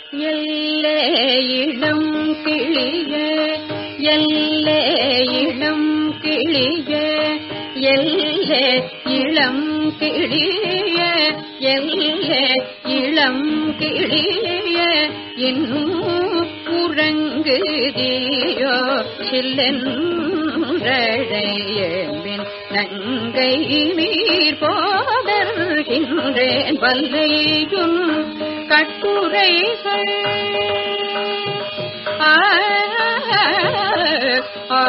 எல்லே இளம் கிளிய எல்லே இளம் கிளிய எல்லே இளம் கிளிய எல்லே இளம் கிளிய இன்னும் உறங்குதியோ சில்லென்றழையமின் நங்கை நீர் போதர்கின்றேன் வல்லையும் கட்டுரைகள் ஆ, ஆ,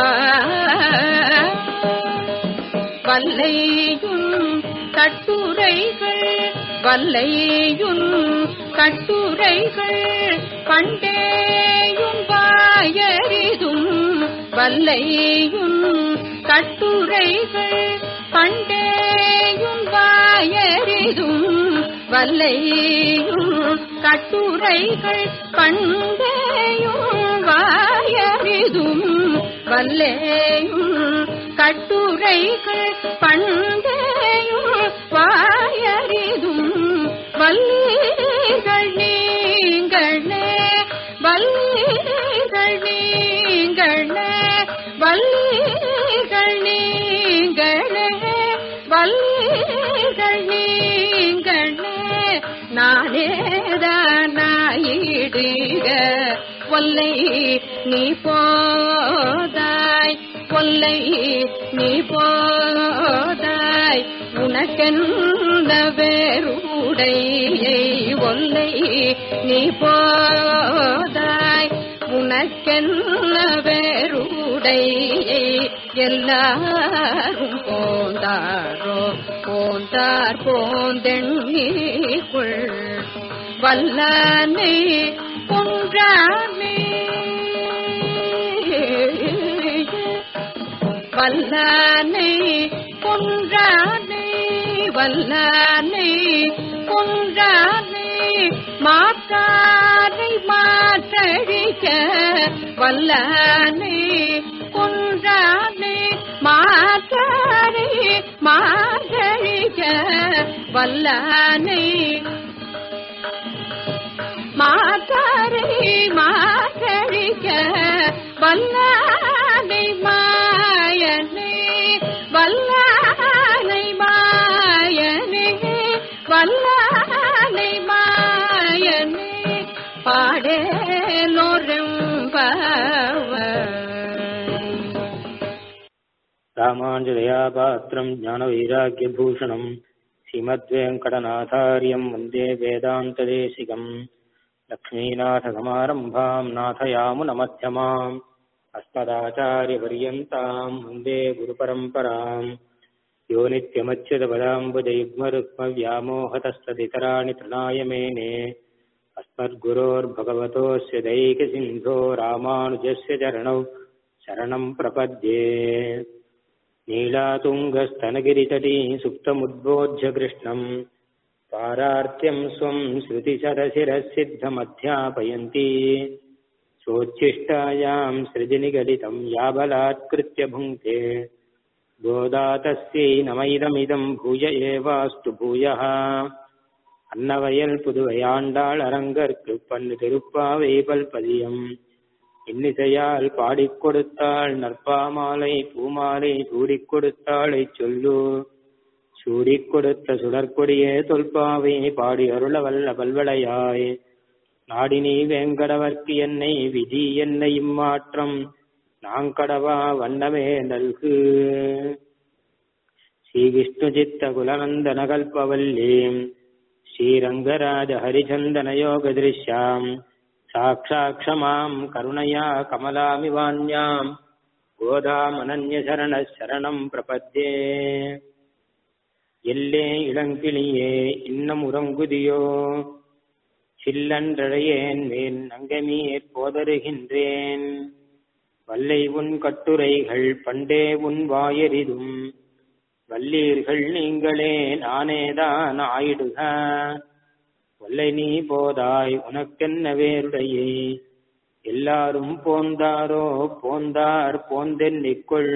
வல்லையும் கட்டுரைகள் வல்லையும் கட்டுரைகள் பண்டேயும் வாயறிதும் வல்லையும் கட்டுரைகள் பண்டேயும் வாயறிதும் வல்லையும் கட்டுரைகள் பண்டேயும் வாயறிதும் வல்லேயும் கட்டுரைகள் பண்டேயும் வாயறிதும் வல்லிகள் நீங்களே வல்லிகள் நீங்களே வல்லிகள் நீங்களே வல்லிகள் நீங்களே நானேதானாயிடுக ஒல்லை நீ போதாய் கொல்லை நீ போதாய் உனக்கென்ன வேறுடையை ஒல்லை நீ போதாய் உனக்கென்ன வேறுடையை எல்லாரும் போந்தாரோ போந்தார் போந்தெண்ணிக்குள் வல்லனை கொன்றானே வல்லானை கொன்றானே வல்லானை கொன்றானே மாற்றானை மாற்றழிக்க வல்லானை கொன்றானே மாற்றானை மாற்றழிக்க வல்லானை மாற்றாரை மாற்றழிக்க வல்லானை மாயனே வல்லானை மாயனே வல்லானை மாயனே பாடேலோரெம்பவர் ராமாஞ்சதயாபாத்திரம் ஞானவைராக்கியபூஷணம் ஸ்ரீமத்வேங்கடநாதாரியம் வந்தே வேதாந்ததேசிகம் லக்ஷ்மீநாथसमारम्भाम् नाथयामुनमध्यमाम् अस्मदाचार्यपर्यन्ताम् वन्दे गुरुपरम्पराम् यो नित्यमच्युतपदाम्बुजयुग्मरुक्मव्यामोहतस्तदितराणि तृणाय मेने अस्मद्गुरोर्भगवतोऽस्य दैकसिन्धो रामानुजस्य चरणौ शरणम् प्रपद्ये नीलातुङ्गस्तनगिरितटी सुप्तमुद्बोध्य कृष्णम् पारार्त्यम् स्वम् श्रुतिशरशिरःसिद्धमध्यापयन्ती सोच्छिष्टायाम् सृजनिगलितम् याबलात्कृत्य भुङ्क्ते गोदा तस्यै नमैदमिदम् भूय एवास्तु भूयः அன்னவயல் புதுவையாண்டாள் அரங்கற்கு பன்னு திருப்பாவை பல்பதியம் இன்னிசையால் பாடிக் கொடுத்தாள் நற்பாமாலை பூமாலை சூடிக் கொடுத்தாளை சொல்லு சூடிக் கொடுத்த சுடற்கொடியே தொல்பாவை பாடி அருள வல்ல பல்வளையாய் நாடினி வேங்கடவர்க்கு என்னை விதி என்னை இம்மாற்றம் நாங்கடவா வண்ணமே நல்கு ஸ்ரீ விஷ்ணு சித்த குலநந்தன கல்பவல்லீம் ஸ்ரீரங்கராஜ ஹரிச்சந்தன யோக திருஷ்யாம் சாட்சாட்சமாம் கருணையா கமலாமிவான்யாம் கோதாமனன்யசரண சரணம் பிரபத்தே எல்லே இளங்கிளியே இன்னம் உறங்குதியோ சில்லன்றழையேன் மேல் நங்கமீர் போதருகின்றேன் வல்லை உன் கட்டுரைகள் பண்டே உன் வாயெறிதும் வல்லீர்கள் நீங்களே நானேதான் ஆயிடுக வல்லை நீ போதாய் உனக்கென்ன வேருடையே எல்லாரும் போந்தாரோ போந்தார் போந்தென்னிக்கொள்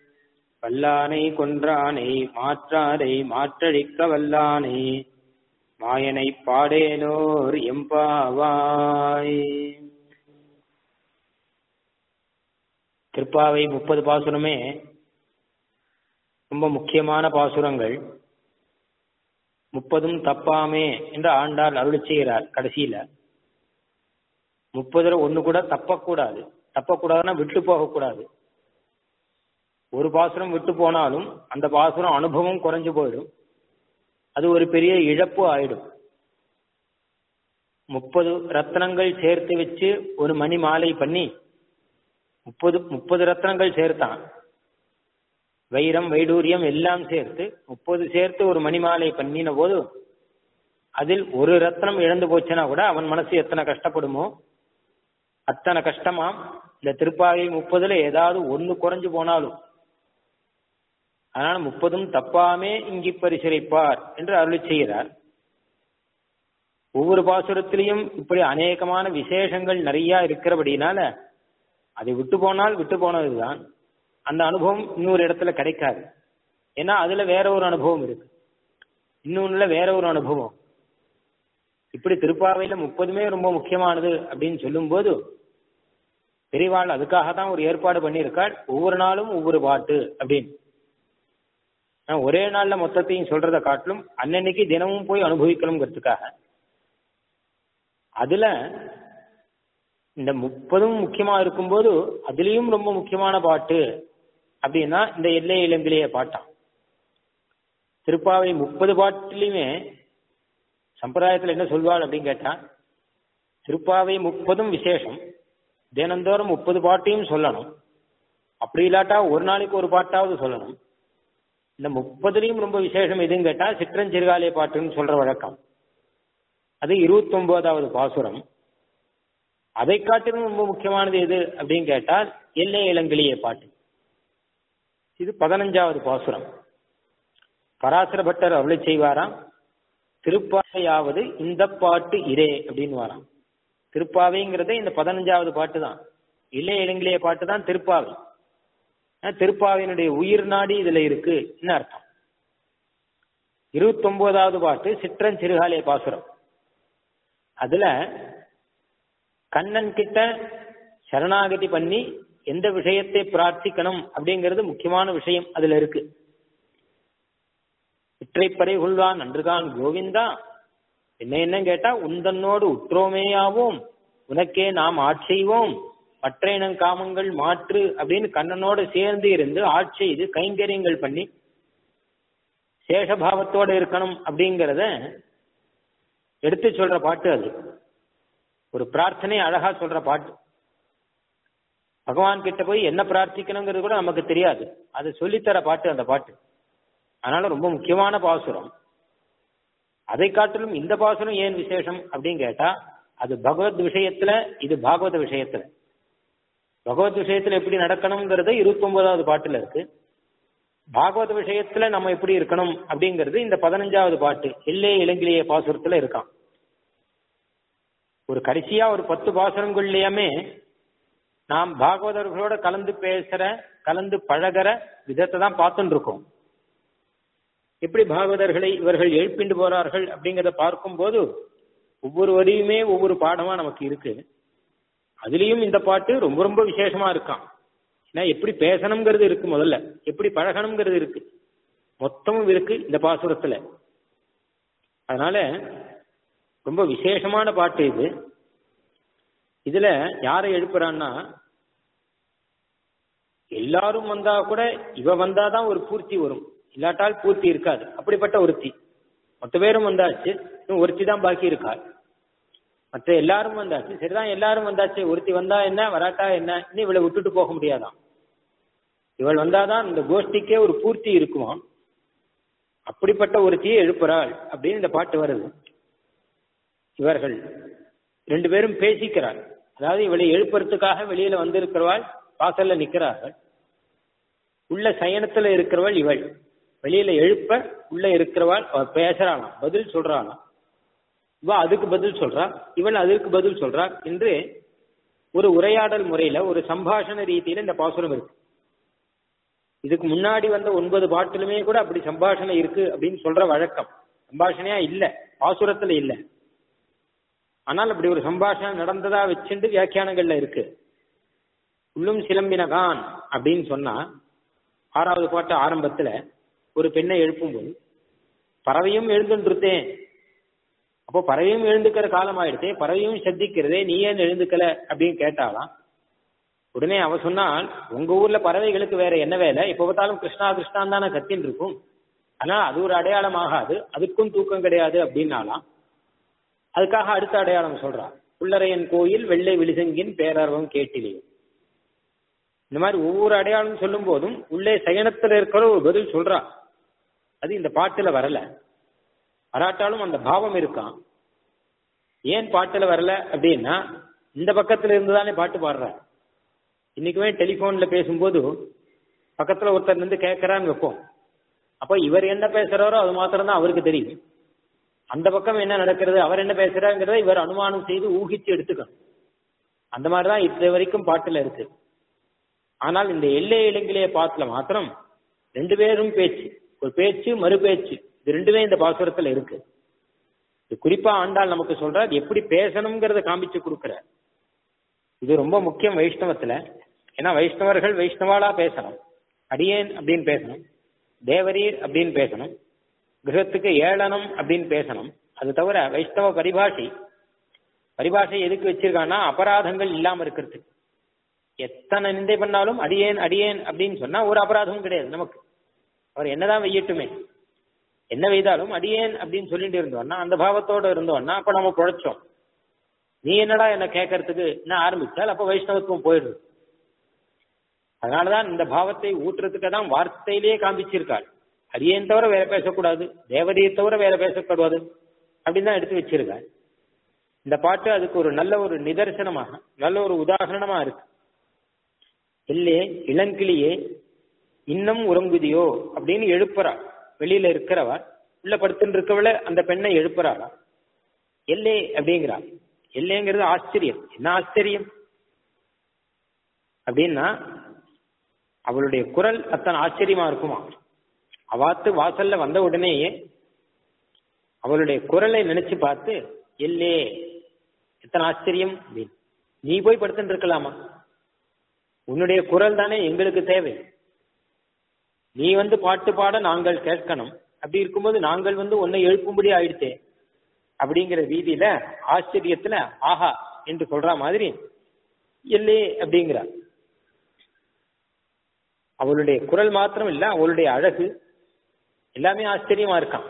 வல்லானை கொன்றானை மாற்றாரை மாற்றழிக்க வல்லானை மாயனை பாடேனோர் எம்பாவாய் திருப்பாவை முப்பது பாசுரமே ரொம்ப முக்கியமான பாசுரங்கள் முப்பதும் தப்பாமே என்று ஆண்டாள் அருளி செய்கிறார் கடைசியில முப்பதுல ஒண்ணு கூட தப்பக்கூடாது தப்பக்கூடாதுன்னா விட்டு போகக்கூடாது ஒரு பாசுரம் விட்டு போனாலும் அந்த பாசுரம் அனுபவம் குறைஞ்சு போயிடும் அது ஒரு பெரிய இழப்பு ஆயிடும் முப்பது ரத்னங்கள் சேர்த்து வச்சு ஒரு மணி மாலை பண்ணி முப்பது முப்பது ரத்னங்கள் சேர்த்தான் வைரம் வைடூரியம் எல்லாம் சேர்த்து முப்பது சேர்த்து ஒரு மணிமாலை பண்ணின போது அதில் ஒரு ரத்னம் இழந்து போச்சுன்னா கூட அவன் மனசு எத்தனை கஷ்டப்படுமோ அத்தனை கஷ்டமாம் இந்த திருப்பாவை முப்பதுல ஏதாவது ஒன்னு குறைஞ்சு போனாலும் அதனால முப்பதும் தப்பாமே இங்கி பரிசீலிப்பார் என்று அருளி செய்கிறார் ஒவ்வொரு பாசுரத்திலையும் இப்படி அநேகமான விசேஷங்கள் நிறைய இருக்கிறபடினால அதை விட்டு போனால் விட்டு போனதுதான் அந்த அனுபவம் இன்னொரு இடத்துல கிடைக்காது ஏன்னா அதுல வேற ஒரு அனுபவம் இருக்கு இன்னொன்னுல வேற ஒரு அனுபவம் இப்படி திருப்பாவையில முப்பதுமே ரொம்ப முக்கியமானது அப்படின்னு சொல்லும்போது பெரியவாள் அதுக்காக தான் ஒரு ஏற்பாடு பண்ணியிருக்காள் ஒவ்வொரு நாளும் ஒவ்வொரு பாட்டு அப்படின்னு ஒரே நாள்ல மொத்தத்தையும் சொல்றதை காட்டிலும் அன்னன்னைக்கு தினமும் போய் அனுபவிக்கணுங்கிறதுக்காக அதுல இந்த முப்பதும் முக்கியமா இருக்கும்போது அதுலயும் ரொம்ப முக்கியமான பாட்டு அப்படின்னா இந்த எல்லை இளங்கிலேய பாட்டான் திருப்பாவை முப்பது பாட்டுலயுமே சம்பிரதாயத்துல என்ன சொல்வாள் அப்படின்னு கேட்டா திருப்பாவை முப்பதும் விசேஷம் தினந்தோறும் முப்பது பாட்டையும் சொல்லணும் அப்படி இல்லாட்டா ஒரு நாளைக்கு ஒரு பாட்டாவது சொல்லணும் இந்த முப்பதுலயும் ரொம்ப விசேஷம் எதுன்னு கேட்டா சிற்றஞ்சிறுகாலே பாட்டுன்னு சொல்ற வழக்கம் அது இருபத்தி ஒன்பதாவது பாசுரம் அதை காட்டிலும் ரொம்ப முக்கியமானது எது அப்படின்னு கேட்டால் எல்லை இளங்கிலிய பாட்டு இது பதினஞ்சாவது பாசுரம் பராசர பட்டர் அருளை செய்வாராம் திருப்பாவையாவது இந்த பாட்டு இரே அப்படின்னு வாராம் திருப்பாவைங்கிறதே இந்த பதினஞ்சாவது பாட்டு தான் இல்லை இளங்கிலிய பாட்டு தான் திருப்பாவை திருப்பாவையினுடைய உயிர் நாடி இதுல இருக்கு அர்த்தம் இருபத்தி ஒன்பதாவது பாட்டு சிற்றன் சிறுகாலே பாசுரம் அதுல கண்ணன் கிட்ட சரணாகதி பண்ணி எந்த விஷயத்தை பிரார்த்திக்கணும் அப்படிங்கிறது முக்கியமான விஷயம் அதுல இருக்கு இற்றைப்பறை கொள்வான் நன்றுகான் கோவிந்தா என்ன என்ன கேட்டா உந்தன்னோடு உற்றோமேயாவோம் உனக்கே நாம் ஆட்செய்வோம் மற்ற காமங்கள் மாற்று அப்படின்னு கண்ணனோட சேர்ந்து இருந்து ஆட்சி செய்து கைங்கரியங்கள் பண்ணி சேஷபாவத்தோட இருக்கணும் அப்படிங்கிறத எடுத்து சொல்ற பாட்டு அது ஒரு பிரார்த்தனை அழகா சொல்ற பாட்டு பகவான் கிட்ட போய் என்ன பிரார்த்திக்கணுங்கிறது கூட நமக்கு தெரியாது அது சொல்லித்தர பாட்டு அந்த பாட்டு அதனால ரொம்ப முக்கியமான பாசுரம் அதை காட்டிலும் இந்த பாசுரம் ஏன் விசேஷம் அப்படின்னு கேட்டா அது பகவத் விஷயத்துல இது பாகவத விஷயத்துல பகவத் விஷயத்துல எப்படி நடக்கணுங்கிறது இருபத்தி ஒன்பதாவது பாட்டுல இருக்கு பாகவத விஷயத்துல நம்ம எப்படி இருக்கணும் அப்படிங்கிறது இந்த பதினஞ்சாவது பாட்டு எல்லே இளங்கிலேய பாசுரத்துல இருக்கான் ஒரு கடைசியா ஒரு பத்து பாசுரங்கள்லயுமே நாம் பாகவதர்களோட கலந்து பேசுற கலந்து பழகிற விதத்தை தான் பார்த்துட்டு இருக்கோம் எப்படி பாகவதர்களை இவர்கள் எழுப்பிண்டு போறார்கள் அப்படிங்கிறத பார்க்கும்போது ஒவ்வொரு வரியுமே ஒவ்வொரு பாடமா நமக்கு இருக்கு அதுலயும் இந்த பாட்டு ரொம்ப ரொம்ப விசேஷமா இருக்கான் ஏன்னா எப்படி பேசணுங்கிறது இருக்கு முதல்ல எப்படி பழகணுங்கிறது இருக்கு மொத்தமும் இருக்கு இந்த பாசுரத்துல அதனால ரொம்ப விசேஷமான பாட்டு இது இதுல யாரை எழுப்புறான்னா எல்லாரும் வந்தா கூட இவ வந்தாதான் ஒரு பூர்த்தி வரும் இல்லாட்டால் பூர்த்தி இருக்காது அப்படிப்பட்ட ஒருத்தி மொத்த பேரும் வந்தாச்சு இன்னும் ஒருத்தி தான் பாக்கி இருக்காள் மற்ற எல்லாரும் வந்தாச்சு சரிதான் எல்லாரும் வந்தாச்சு ஒருத்தி வந்தா என்ன வராட்டா என்ன இன்னும் இவளை விட்டுட்டு போக முடியாதாம் இவள் வந்தாதான் இந்த கோஷ்டிக்கே ஒரு பூர்த்தி இருக்குமா அப்படிப்பட்ட ஒருத்தியை எழுப்புறாள் அப்படின்னு இந்த பாட்டு வருது இவர்கள் ரெண்டு பேரும் பேசிக்கிறார் அதாவது இவளை எழுப்புறதுக்காக வெளியில வந்திருக்கிறவாள் வாசல்ல நிக்கிறார்கள் உள்ள சயனத்துல இருக்கிறவள் இவள் வெளியில எழுப்ப உள்ள இருக்கிறவாள் அவள் பேசுறாளாம் பதில் சொல்றாளாம் இவ அதுக்கு பதில் சொல்றா இவள் அதற்கு பதில் சொல்றா என்று ஒரு உரையாடல் முறையில ஒரு சம்பாஷண ரீதியில இந்த பாசுரம் இருக்கு இதுக்கு முன்னாடி வந்த ஒன்பது பாட்டிலுமே கூட அப்படி சம்பாஷணை இருக்கு அப்படின்னு சொல்ற வழக்கம் சம்பாஷணையா இல்ல பாசுரத்துல இல்ல ஆனால் அப்படி ஒரு சம்பாஷணம் நடந்ததா வச்சுட்டு வியாக்கியானங்கள்ல இருக்கு உள்ளும் சிலம்பினகான் அப்படின்னு சொன்னா ஆறாவது பாட்டு ஆரம்பத்துல ஒரு பெண்ணை எழுப்பும்போது பறவையும் எழுந்துருத்தேன் அப்போ பறவையும் எழுந்துக்கிற காலம் ஆயிடுச்சே பறவையும் சத்திக்கிறதே நீ ஏன் எழுந்துக்கல அப்படின்னு கேட்டாலாம் உடனே அவ சொன்னால் உங்க ஊர்ல பறவைகளுக்கு வேற என்ன வேலை எப்ப பார்த்தாலும் கிருஷ்ணா கிருஷ்ணான் தானே கத்தின்னு இருக்கும் ஆனா அது ஒரு அடையாளம் ஆகாது அதுக்கும் தூக்கம் கிடையாது அப்படின்னாலாம் அதுக்காக அடுத்த அடையாளம் சொல்றா புள்ளரையன் கோயில் வெள்ளை விழிசங்கின் பேரர்வம் கேட்டிலே இந்த மாதிரி ஒவ்வொரு அடையாளம் சொல்லும் போதும் உள்ளே சயனத்துல இருக்கிற ஒரு பதில் சொல்றா அது இந்த பாட்டுல வரல வராட்டாலும் அந்த பாவம் இருக்கான் ஏன் பாட்டுல வரல அப்படின்னா இந்த பக்கத்துல இருந்துதானே பாட்டு பாடுற இன்னைக்குமே டெலிபோன்ல பேசும்போது பக்கத்துல ஒருத்தர் நின்று கேட்கறான்னு வைப்போம் அப்போ இவர் என்ன பேசுறாரோ அது மாத்திரம் தான் அவருக்கு தெரியும் அந்த பக்கம் என்ன நடக்கிறது அவர் என்ன பேசுறாங்கிறத இவர் அனுமானம் செய்து ஊகிச்சு எடுத்துக்கணும் அந்த மாதிரிதான் இது வரைக்கும் பாட்டுல இருக்கு ஆனால் இந்த எல்லை இலங்கிலேய பாட்டுல மாத்திரம் ரெண்டு பேரும் பேச்சு ஒரு பேச்சு மறு பேச்சு இது ரெண்டுமே இந்த பாசுரத்துல இருக்கு இது குறிப்பா ஆண்டாள் நமக்கு சொல்ற அது எப்படி பேசணுங்கிறத காமிச்சு கொடுக்குற இது ரொம்ப முக்கியம் வைஷ்ணவத்துல ஏன்னா வைஷ்ணவர்கள் வைஷ்ணவாலா பேசணும் அடியேன் அப்படின்னு பேசணும் தேவரீர் அப்படின்னு பேசணும் கிரகத்துக்கு ஏளனம் அப்படின்னு பேசணும் அது தவிர வைஷ்ணவ பரிபாஷை பரிபாஷை எதுக்கு வச்சிருக்கான்னா அபராதங்கள் இல்லாம இருக்கிறதுக்கு எத்தனை நிந்தை பண்ணாலும் அடியேன் அடியேன் அப்படின்னு சொன்னா ஒரு அபராதமும் கிடையாது நமக்கு அவர் என்னதான் வெய்யட்டுமே என்ன வைத்தாலும் அடியேன் அப்படின்னு சொல்லிட்டு இருந்தோம்னா அந்த பாவத்தோட இருந்தோம்னா அப்ப நம்ம குழைச்சோம் நீ என்னடா என்ன கேட்கறதுக்கு என்ன ஆரம்பிச்சால் அப்ப வைஷ்ணவத்துவம் போயிடுது அதனாலதான் இந்த பாவத்தை ஊற்றுறதுக்கு தான் வார்த்தையிலேயே காண்பிச்சிருக்காள் அரியன் தவிர வேற பேசக்கூடாது தேவதையை தவிர வேற பேசக்கூடாது அப்படின்னு தான் எடுத்து வச்சிருக்காள் இந்த பாட்டு அதுக்கு ஒரு நல்ல ஒரு நிதர்சனமாக நல்ல ஒரு உதாரணமா இருக்கு இல்லையே இளங்கிளியே இன்னும் உறங்குதியோ அப்படின்னு எழுப்புறா வெளியில இருக்கிறவ உள்ள படுத்துட்டு இருக்கவள அந்த பெண்ணை எழுப்புறாளா எல்லே அப்படிங்கிறா எல்லைங்கிறது ஆச்சரியம் என்ன ஆச்சரியம் அப்படின்னா அவளுடைய குரல் அத்தனை ஆச்சரியமா இருக்குமா அவாத்து வாசல்ல வந்த உடனேயே அவளுடைய குரலை நினைச்சு பார்த்து எல்லே எத்தனை ஆச்சரியம் அப்படின்னு நீ போய் படுத்துட்டு இருக்கலாமா உன்னுடைய குரல் தானே எங்களுக்கு தேவை நீ வந்து பாட்டு பாட நாங்கள் கேட்கணும் அப்படி இருக்கும்போது நாங்கள் வந்து உன்னை எழுப்பும்படி ஆயிடுச்சே அப்படிங்கிற ரீதியில ஆச்சரியத்துல ஆஹா என்று சொல்ற மாதிரி இல்லே அப்படிங்கிறா அவளுடைய குரல் மாத்திரம் இல்ல அவளுடைய அழகு எல்லாமே ஆச்சரியமா இருக்கான்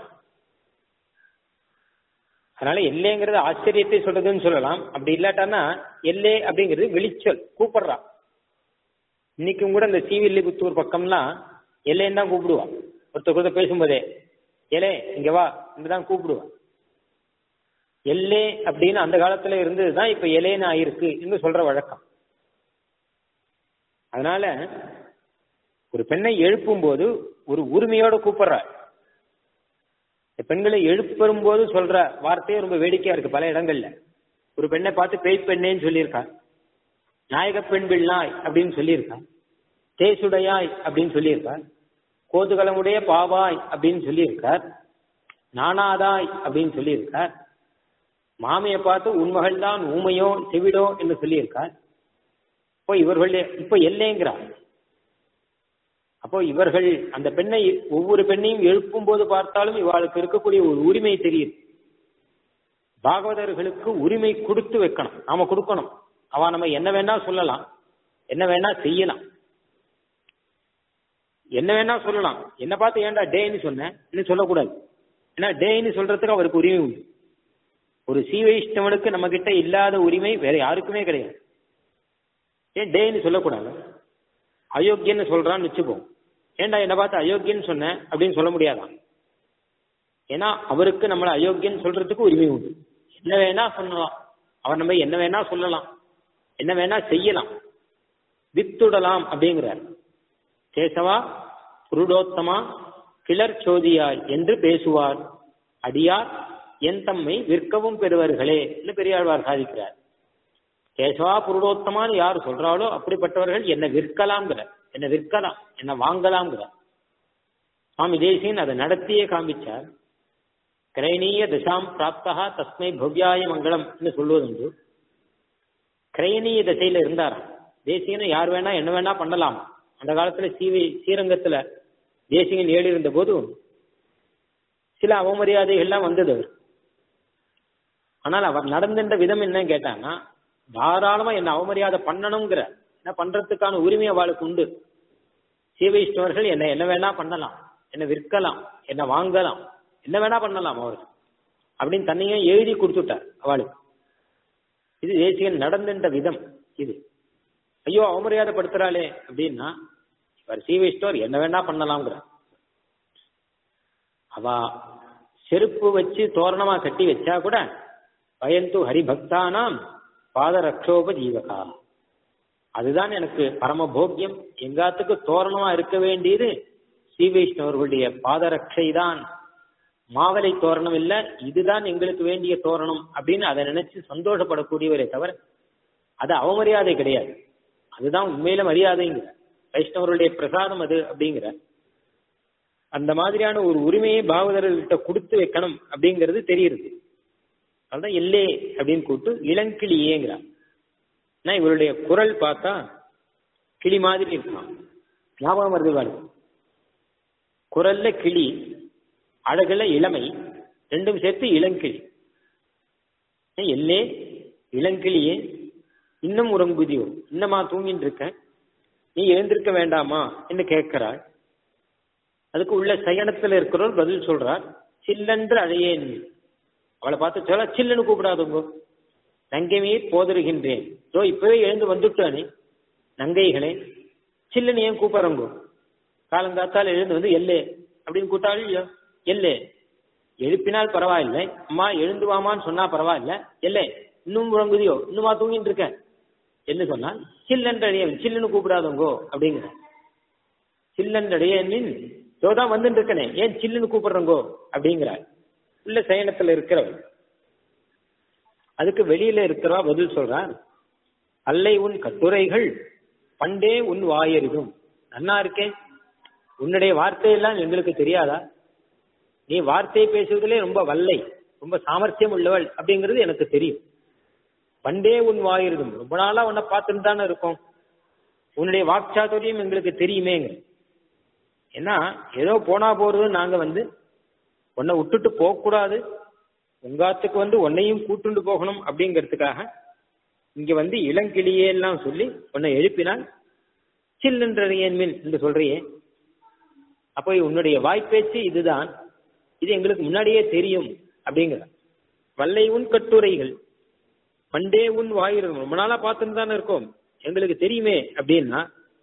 அதனால எல்லைங்கிறது ஆச்சரியத்தை சொல்றதுன்னு சொல்லலாம் அப்படி இல்லாட்டானா எல்லே அப்படிங்கிறது வெளிச்சொல் கூப்பிடுறா இன்னைக்கும் கூட இந்த சீவில்லிபுத்தூர் பக்கம்லாம் எல்லைன்னு தான் கூப்பிடுவான் ஒருத்தர் கூட பேசும்போதே எலே இங்க வா தான் கூப்பிடுவான் எல்லே அப்படின்னு அந்த காலத்துல இருந்ததுதான் இப்ப எலேன்னு ஆயிருக்கு என்று சொல்ற வழக்கம் அதனால ஒரு பெண்ணை எழுப்பும் போது ஒரு உரிமையோட கூப்பிடுறார் பெண்களை எழுப்பும் போது சொல்ற வார்த்தையே ரொம்ப வேடிக்கையா இருக்கு பல இடங்கள்ல ஒரு பெண்ணை பார்த்து பேய் பெண்ணேன்னு சொல்லியிருக்கா நாயக பெண் பிள்ளாய் அப்படின்னு சொல்லியிருக்கா தேசுடையாய் அப்படின்னு சொல்லியிருக்கார் கோதுகலமுடைய பாவாய் அப்படின்னு சொல்லியிருக்கார் நானாதாய் அப்படின்னு சொல்லியிருக்கார் மாமியை பார்த்து உண்மகள் தான் ஊமையோ செவிடோ என்று சொல்லியிருக்கார் இப்போ இவர்கள் இப்போ எல்லைங்கிறார் அப்போ இவர்கள் அந்த பெண்ணை ஒவ்வொரு பெண்ணையும் எழுப்பும் போது பார்த்தாலும் இவாளுக்கு இருக்கக்கூடிய ஒரு உரிமை தெரியுது பாகவதர்களுக்கு உரிமை கொடுத்து வைக்கணும் நாம கொடுக்கணும் அவ நம்ம என்ன வேணா சொல்லலாம் என்ன வேணா செய்யலாம் என்ன வேணா சொல்லலாம் என்ன பார்த்து ஏன்டா டேன்னு சொன்னேன் இன்னும் சொல்லக்கூடாது ஏன்னா டேன்னு சொல்றதுக்கு அவருக்கு உரிமை உண்டு ஒரு சி வைஷ்ணவனுக்கு நம்ம கிட்ட இல்லாத உரிமை வேற யாருக்குமே கிடையாது ஏன் டேன்னு சொல்லக்கூடாது அயோக்கியன்னு சொல்றான்னு வச்சுப்போம் ஏன்டா என்ன பார்த்து அயோக்கியன்னு சொன்னேன் அப்படின்னு சொல்ல முடியாதான் ஏன்னா அவருக்கு நம்மளை அயோக்கியன்னு சொல்றதுக்கு உரிமை உண்டு என்ன வேணா சொல்லலாம் அவர் நம்ம என்ன வேணா சொல்லலாம் என்ன வேணா செய்யலாம் வித்துடலாம் அப்படிங்கிறார் கேசவா புருடோத்தமா கிளர் சோதியாய் என்று பேசுவார் அடியார் என் தம்மை விற்கவும் பெறுவர்களே என்று பெரியாழ்வார் சாதிக்கிறார் கேசவா புருடோத்தமான்னு யார் சொல்றாளோ அப்படிப்பட்டவர்கள் என்ன விற்கலாம்ங்கிற என்ன விற்கலாம் என்ன வாங்கலாம்ங்கிற சுவாமி தேசியன் அதை நடத்தியே காமிச்சார் கிரைனீய திசாம் பிராப்தா தஸ்மை பவ்யாய மங்களம் என்று சொல்வதுண்டு கிரைனீய திசையில இருந்தாராம் தேசியனை யார் வேணா என்ன வேணா பண்ணலாம் அந்த காலத்துல சீவை ஸ்ரீரங்கத்துல தேசியன் ஏழு இருந்த போது சில அவமரியாதைகள்லாம் வந்தது அவர் ஆனால் அவர் நடந்திருந்த விதம் என்ன கேட்டாங்கன்னா தாராளமா என்ன அவமரியாதை பண்ணணுங்கிற என்ன பண்றதுக்கான உரிமை அவளுக்கு உண்டு சீவைஷ்ணவர்கள் என்ன என்ன வேணா பண்ணலாம் என்ன விற்கலாம் என்ன வாங்கலாம் என்ன வேணா பண்ணலாம் அவர் அப்படின்னு தன்னையும் எழுதி கொடுத்துட்டார் அவளுக்கு இது தேசிகன் நடந்துட்ட விதம் இது ஐயோ அவமரியாதைப்படுத்துறாளே அப்படின்னா இவர் சீவைஷ்ணவர் என்ன வேணா பண்ணலாம்ங்கிற அவ செருப்பு வச்சு தோரணமா கட்டி வச்சா கூட பயந்து ஹரிபக்தானாம் பாதரக்ஷோப ஜீவகா அதுதான் எனக்கு பரம போக்கியம் எங்காத்துக்கு தோரணமா இருக்க வேண்டியது ஸ்ரீ வைஷ்ணவர்களுடைய பாதரட்சை தான் மாவலை தோரணம் இல்ல இதுதான் எங்களுக்கு வேண்டிய தோரணம் அப்படின்னு அதை நினைச்சு சந்தோஷப்படக்கூடியவரே தவிர அது அவமரியாதை கிடையாது அதுதான் உண்மையில மரியாதைங்கிற வைஷ்ணவருடைய பிரசாதம் அது அப்படிங்கிற அந்த மாதிரியான ஒரு உரிமையை பாகவதர்கள்ட்ட கொடுத்து வைக்கணும் அப்படிங்கிறது தெரியுது அதுதான் எல்லே அப்படின்னு கூப்பிட்டு இளங்கிளியேங்கிறார் ஆனா இவருடைய குரல் பார்த்தா கிளி மாதிரி இருக்கான் ஞாபகம் வருது பாருங்க குரல்ல கிளி அழகுல இளமை ரெண்டும் சேர்த்து இளங்கிளி எல்லே இளங்கிளியே இன்னும் உறங்குதியோ இன்னமா தூங்கிட்டு இருக்க நீ எழுந்திருக்க வேண்டாமா என்று கேட்கிறாள் அதுக்கு உள்ள சயனத்துல இருக்கிறவர் பதில் சொல்றார் சில்லென்று அழையேன் அவளை பார்த்து சொல்ல சில்லுன்னு கூப்பிடாதுங்க நங்கைமே போதருகின்றேன் ஜோ இப்பவே எழுந்து வந்துட்டானே நங்கைகளே சில்லுன்னு ஏன் கூப்பிடுறங்கோ காலங்காத்தால் எழுந்து வந்து எல்லே அப்படின்னு கூட்டாள் இல்லையோ எல்லே எழுப்பினால் பரவாயில்லை அம்மா எழுந்து வாமான்னு சொன்னா பரவாயில்ல எல்லே இன்னும் உறங்குதியோ இன்னுமா தூங்கிட்டு இருக்க என்ன சொன்னால் சில்லன்றடைய சில்லுன்னு கூப்பிடாதவங்கோ அப்படிங்கிற சில்லன்றடைய நின் தோதான் வந்துட்டு இருக்கனே ஏன் சில்லுன்னு கூப்பிடுறங்கோ அப்படிங்கிறார் உள்ள சயனத்துல இருக்கிறவர் அதுக்கு வெளியில இருக்கிறவா பதில் சொல்றார் அல்லை உன் கட்டுரைகள் பண்டே உன் வாயறிதும் நன்னா இருக்கே உன்னுடைய வார்த்தையெல்லாம் எங்களுக்கு தெரியாதா நீ வார்த்தை பேசுவதிலே ரொம்ப வல்லை ரொம்ப சாமர்த்தியம் உள்ளவள் அப்படிங்கிறது எனக்கு தெரியும் பண்டே உன் வாயிருதும் ரொம்ப நாளா உன்னை பார்த்துட்டு தானே இருக்கோம் உன்னுடைய வாக்சாதுரியம் எங்களுக்கு தெரியுமேங்க ஏன்னா ஏதோ போனா போறது நாங்க வந்து உன்னை விட்டுட்டு போகக்கூடாது உங்காத்துக்கு வந்து உன்னையும் கூட்டுண்டு போகணும் அப்படிங்கிறதுக்காக இங்க வந்து இளங்கிளியே எல்லாம் சொல்லி உன்னை எழுப்பினால் சில்லுன்றறியேன் மின் என்று சொல்றியே அப்போ உன்னுடைய வாய்ப்பேச்சு இதுதான் இது எங்களுக்கு முன்னாடியே தெரியும் அப்படிங்கிற வல்லை உன் கட்டுரைகள் பண்டே உன் வாயிரும் ரொம்ப நாளா பார்த்துட்டு தானே இருக்கோம் எங்களுக்கு தெரியுமே அப்படின்னா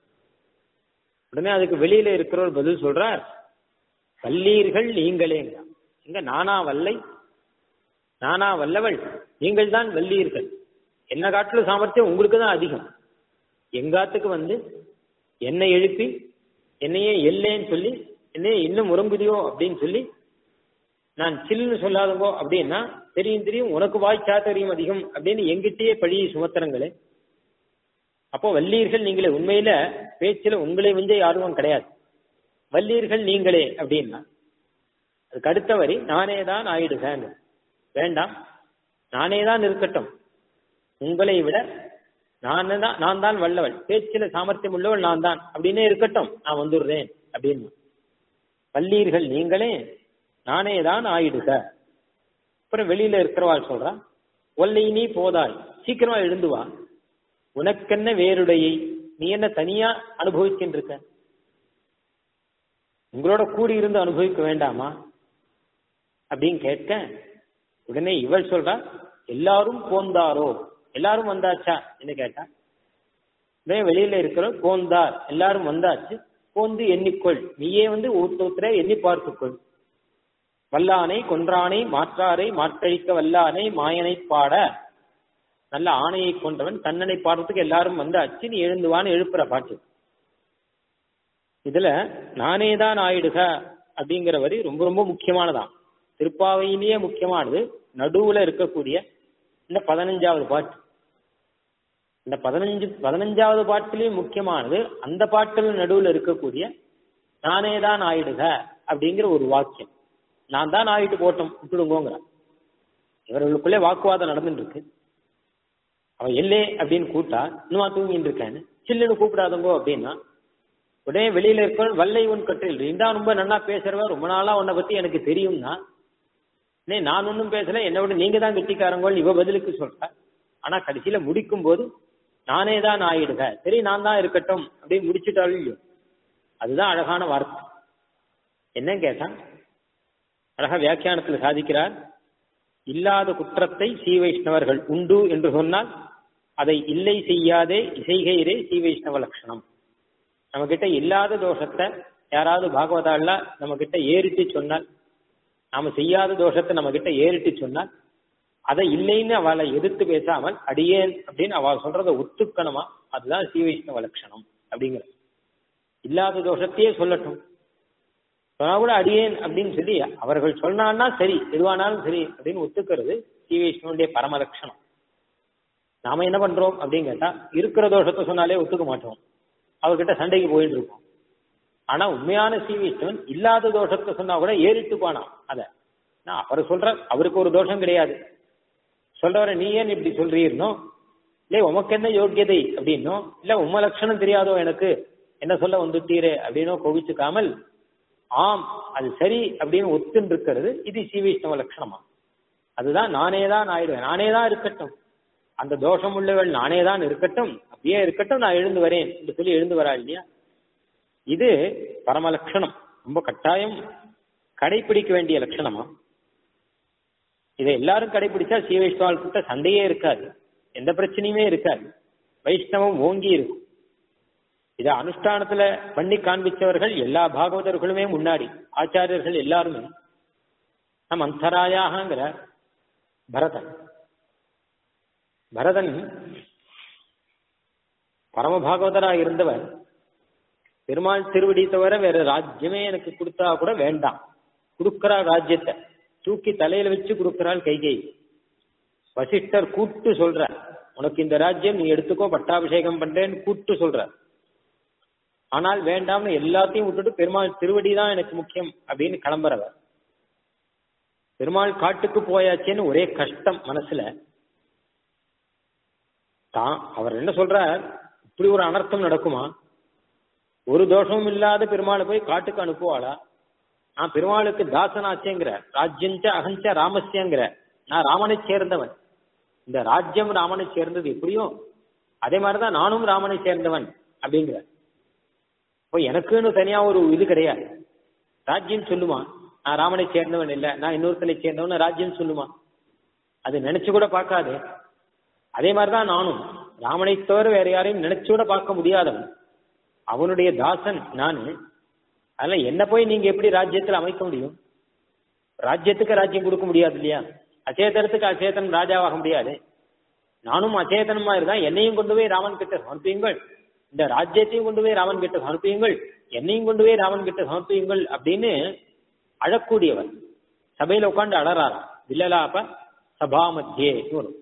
உடனே அதுக்கு வெளியில இருக்கிறவர் பதில் சொல்றார் வல்லீர்கள் நீங்களேங்க இங்க நானா வல்லை நானா வல்லவள் நீங்கள் தான் வல்லீர்கள் என்ன காட்டுல சாமர்த்தியம் உங்களுக்கு தான் அதிகம் எங்காத்துக்கு வந்து என்னை எழுப்பி என்னையே எல்லேன்னு சொல்லி என்னையே இன்னும் உறங்குதியோ அப்படின்னு சொல்லி நான் சில்லுன்னு சொல்லாதங்கோ அப்படின்னா தெரியும் தெரியும் உனக்கு வாய் சாத்தரியம் அதிகம் அப்படின்னு எங்கிட்டயே பழியை சுமத்துறங்களே அப்போ வல்லீர்கள் நீங்களே உண்மையில பேச்சுல உங்களை வந்து யாரும் கிடையாது வல்லீர்கள் நீங்களே அப்படின்னா அதுக்கு அடுத்த வரி நானே தான் ஆயிடுக வேண்டாம் நானே தான் இருக்கட்டும் உங்களை விட நான் தான் நான் தான் வல்லவள் பேச்சில சாமர்த்தியம் உள்ளவள் நான் தான் அப்படின்னே இருக்கட்டும் நான் வந்துடுறேன் அப்படின்னு வல்லீர்கள் நீங்களே நானே தான் ஆயிடுக அப்புறம் வெளியில இருக்கிறவாள் சொல்றா ஒல்லை நீ போதாய் சீக்கிரமா எழுந்து வா உனக்கென்ன வேறுடையை நீ என்ன தனியா அனுபவிக்கின்றிருக்க உங்களோட கூடி இருந்து அனுபவிக்க வேண்டாமா அப்படின்னு கேட்க உடனே இவள் சொல்றா எல்லாரும் போந்தாரோ எல்லாரும் வந்தாச்சா என்ன கேட்டா உடனே வெளியில இருக்கிற போந்தார் எல்லாரும் வந்தாச்சு போந்து எண்ணிக்கொள் நீயே வந்து ஒருத்தர எண்ணி பார்த்துக்கொள் வல்லானை கொன்றானை மாற்றாரை மாற்றழிக்க வல்லானை மாயனை பாட நல்ல ஆணையை கொன்றவன் கண்ணனை பாடுறதுக்கு எல்லாரும் வந்தாச்சு நீ எழுந்துவான்னு எழுப்புற பாட்டு இதுல நானே தான் ஆயிடுக அப்படிங்கிற வரி ரொம்ப ரொம்ப முக்கியமானதான் திருப்பாவையிலேயே முக்கியமானது நடுவுல இருக்கக்கூடிய இந்த பதினஞ்சாவது பாட்டு இந்த பதினஞ்சு பதினஞ்சாவது பாட்டிலையும் முக்கியமானது அந்த பாட்டில் நடுவுல இருக்கக்கூடிய நானே தான் ஆயிடுக அப்படிங்கிற ஒரு வாக்கியம் நான் தான் ஆயிட்டு போட்டோம் விட்டுடுங்கோங்கிறான் இவர்களுக்குள்ளே வாக்குவாதம் நடந்துட்டு இருக்கு அவன் எல்லே அப்படின்னு கூட்டா இன்னுமா தூங்கிட்டு இருக்கேன்னு சில்லுன்னு கூப்பிடாதங்கோ அப்படின்னா உடனே வெளியில இருக்க வல்லை உன் கட்டில் நீ தான் ரொம்ப நல்லா பேசுறவ ரொம்ப நாளா உன்னை பத்தி எனக்கு தெரியும்னா நே நான் ஒன்றும் பேசல என்னை விட நீங்க தான் கெட்டிக்காரங்கோள் இவ பதிலுக்கு சொல்ற ஆனா கடைசியில முடிக்கும் போது நானே தான் ஆயிடுக சரி நான் தான் இருக்கட்டும் அப்படின்னு முடிச்சுட்டாலும் இல்லையோ அதுதான் அழகான வார்த்தை என்ன கேட்டா அழகா வியாக்கியானத்தில் சாதிக்கிறார் இல்லாத குற்றத்தை ஸ்ரீ வைஷ்ணவர்கள் உண்டு என்று சொன்னால் அதை இல்லை செய்யாதே இசைகைரே ஸ்ரீ வைஷ்ணவ லட்சணம் நம்ம கிட்ட இல்லாத தோஷத்தை யாராவது பாகவதால நம்ம கிட்ட ஏறிட்டு சொன்னால் நாம செய்யாத தோஷத்தை நம்ம கிட்ட ஏறிட்டு சொன்னால் அதை இல்லைன்னு அவளை எதிர்த்து பேசாமல் அடியேன் அப்படின்னு அவள் சொல்றத ஒத்துக்கணுமா அதுதான் ஸ்ரீ வைஷ்ணவ லட்சணம் அப்படிங்கிற இல்லாத தோஷத்தையே சொல்லட்டும் சொன்னா கூட அடியேன் அப்படின்னு சொல்லி அவர்கள் சொன்னான்னா சரி எதுவானாலும் சரி அப்படின்னு ஒத்துக்கிறது ஸ்ரீ வைஷ்ணவனுடைய பரம லட்சணம் நாம என்ன பண்றோம் அப்படின்னு கேட்டா இருக்கிற தோஷத்தை சொன்னாலே ஒத்துக்க மாட்டோம் அவர்கிட்ட சண்டைக்கு போயிட்டு இருக்கோம் ஆனா உண்மையான ஸ்ரீ வைஷ்ணவன் இல்லாத தோஷத்தை சொன்னா கூட ஏறிட்டு போனான் அத நான் அவர் சொல்ற அவருக்கு ஒரு தோஷம் கிடையாது சொல்றவரை நீ ஏன் இப்படி சொல்றீர்னோ இல்லை உமக்கு என்ன யோக்கியதை அப்படின்னோ இல்ல உம்ம லட்சணம் தெரியாதோ எனக்கு என்ன சொல்ல வந்துட்டீரே அப்படின்னோ கோவிச்சுக்காமல் ஆம் அது சரி அப்படின்னு ஒத்துன்னு இருக்கிறது இது ஸ்ரீ வைஷ்ணவ லட்சணமா அதுதான் நானே தான் ஆயிடுவேன் நானே தான் இருக்கட்டும் அந்த தோஷம் உள்ளவள் நானே தான் இருக்கட்டும் அப்படியே இருக்கட்டும் நான் எழுந்து வரேன் என்று சொல்லி எழுந்து வரா இல்லையா இது பரம லட்சணம் ரொம்ப கட்டாயம் கடைபிடிக்க வேண்டிய லட்சணமா இதை எல்லாரும் கடைபிடிச்சா ஸ்ரீ வைஷ்ணவால் கிட்ட சண்டையே இருக்காது எந்த பிரச்சனையுமே இருக்காது வைஷ்ணவம் ஓங்கி இருக்கும் இதை அனுஷ்டானத்துல பண்ணி காண்பிச்சவர்கள் எல்லா பாகவதர்களுமே முன்னாடி ஆச்சாரியர்கள் எல்லாருமே நம் அந்தராயாகங்கிற பரதன் பரதன் பரமபாகவதரா இருந்தவர் பெருமாள் திருவடி தவிர வேற ராஜ்யமே எனக்கு கொடுத்தா கூட வேண்டாம் கொடுக்கிறார் ராஜ்யத்தை தூக்கி தலையில வச்சு கொடுக்கிறாள் கைகை வசிஷ்டர் கூட்டு சொல்ற உனக்கு இந்த ராஜ்யம் நீ எடுத்துக்கோ பட்டாபிஷேகம் பண்றேன்னு கூட்டு சொல்ற ஆனால் வேண்டாம்னு எல்லாத்தையும் விட்டுட்டு பெருமாள் திருவடி தான் எனக்கு முக்கியம் அப்படின்னு கிளம்புறவர் பெருமாள் காட்டுக்கு போயாச்சேன்னு ஒரே கஷ்டம் மனசுல தான் அவர் என்ன சொல்றார் இப்படி ஒரு அனர்த்தம் நடக்குமா ஒரு தோஷமும் இல்லாத பெருமாளை போய் காட்டுக்கு அனுப்புவாளா நான் பெருமாளுக்கு தாசனாச்சேங்கிற ராஜ்யஞ்ச அகஞ்ச ராமஸ்யங்கிற நான் ராமனை சேர்ந்தவன் இந்த ராஜ்யம் ராமனை சேர்ந்தது எப்படியோ அதே மாதிரிதான் நானும் ராமனை சேர்ந்தவன் அப்படிங்கிற இப்போ எனக்குன்னு தனியா ஒரு இது கிடையாது ராஜ்யம் சொல்லுமா நான் ராமனை சேர்ந்தவன் இல்ல நான் இன்னொருத்தனை சேர்ந்தவன் ராஜ்யம் சொல்லுமா அது நினைச்சு கூட பார்க்காது அதே மாதிரிதான் நானும் ராமனை தவிர வேற யாரையும் நினைச்சு கூட பார்க்க முடியாதவன் அவனுடைய தாசன் நானு அதனால என்ன போய் நீங்க எப்படி ராஜ்யத்தில் அமைக்க முடியும் ராஜ்யத்துக்கு ராஜ்யம் கொடுக்க முடியாது இல்லையா அச்சேதனத்துக்கு அச்சேதன் ராஜாவாக முடியாது நானும் அச்சேதனமா இருந்தா என்னையும் கொண்டு போய் ராமன் கிட்ட சமர்ப்பியுங்கள் இந்த ராஜ்யத்தையும் கொண்டு போய் ராமன் கிட்ட சமர்ப்பியுங்கள் என்னையும் கொண்டு போய் ராமன் கிட்ட சமர்ப்பியுங்கள் அப்படின்னு அழக்கூடியவர் சபையில உட்காந்து அழறாராம் வில்லலாப்ப சபா மத்தியே வரும்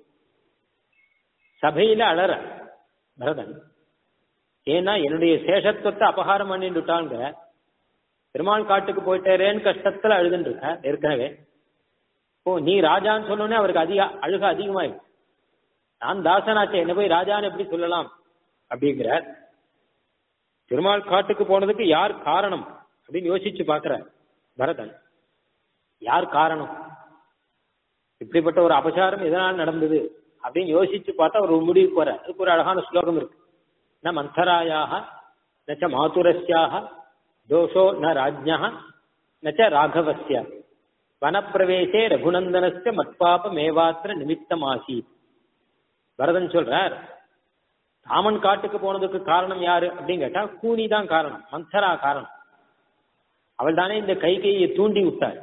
சபையில அழற பரதன் ஏன்னா என்னுடைய சேஷத்துவத்தை அபகாரம் பண்ணிட்டுட்டாங்க பெருமாள் காட்டுக்கு போயிட்டாரேன்னு கஷ்டத்துல அழுதுன்னு இருக்க ஏற்கனவே ஓ நீ ராஜான்னு சொன்னோடனே அவருக்கு அதிக அழுக அதிகமாயிடும் நான் தாசனாச்சே என்ன போய் ராஜான்னு எப்படி சொல்லலாம் அப்படிங்கிற பெருமாள் காட்டுக்கு போனதுக்கு யார் காரணம் அப்படின்னு யோசிச்சு பாக்குற பரதன் யார் காரணம் இப்படிப்பட்ட ஒரு அபசாரம் எதனால் நடந்தது அப்படின்னு யோசிச்சு பார்த்தா ஒரு முடிவுக்கு வர அதுக்கு ஒரு அழகான ஸ்லோகம் இருக்கு ந மந்தராயாக நச்ச மாதுரஸ்யாக தோஷோ ந ராஜ்யா நச்ச ராகவஸ்ய வனப்பிரவேசே ரகுநந்தனஸ்ய மத்பாபமேவாத்திர நிமித்தம் ஆசீத் பரதன் சொல்றார் ராமன் காட்டுக்கு போனதுக்கு காரணம் யாரு அப்படின்னு கேட்டா கூனி தான் காரணம் மந்தரா காரணம் அவள் தானே இந்த கைகையை தூண்டி விட்டாள்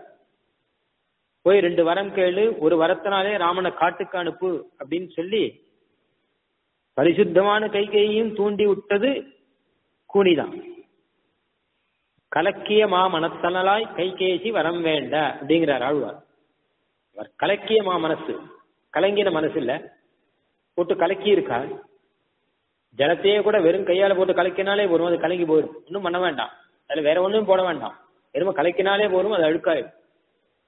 போய் ரெண்டு வரம் கேளு ஒரு வரத்தினாலே ராமனை காட்டுக்கு அனுப்பு அப்படின்னு சொல்லி பரிசுத்தமான கைகையையும் தூண்டி விட்டது கூனிதான் கலக்கிய மா மனத்தனலாய் கைகேசி வரம் வேண்ட அப்படிங்கிறார் ஆழ்வார் அவர் கலக்கிய மா மனசு கலங்கின மனசு இல்ல போட்டு கலக்கி இருக்கா ஜலத்தையே கூட வெறும் கையால போட்டு கலக்கினாலே போதும் அது கலங்கி போயிடும் ஒன்றும் பண்ண வேண்டாம் அதுல வேற ஒன்றும் போட வேண்டாம் வெறும் கலக்கினாலே போதும் அது அழுக்காயிடும்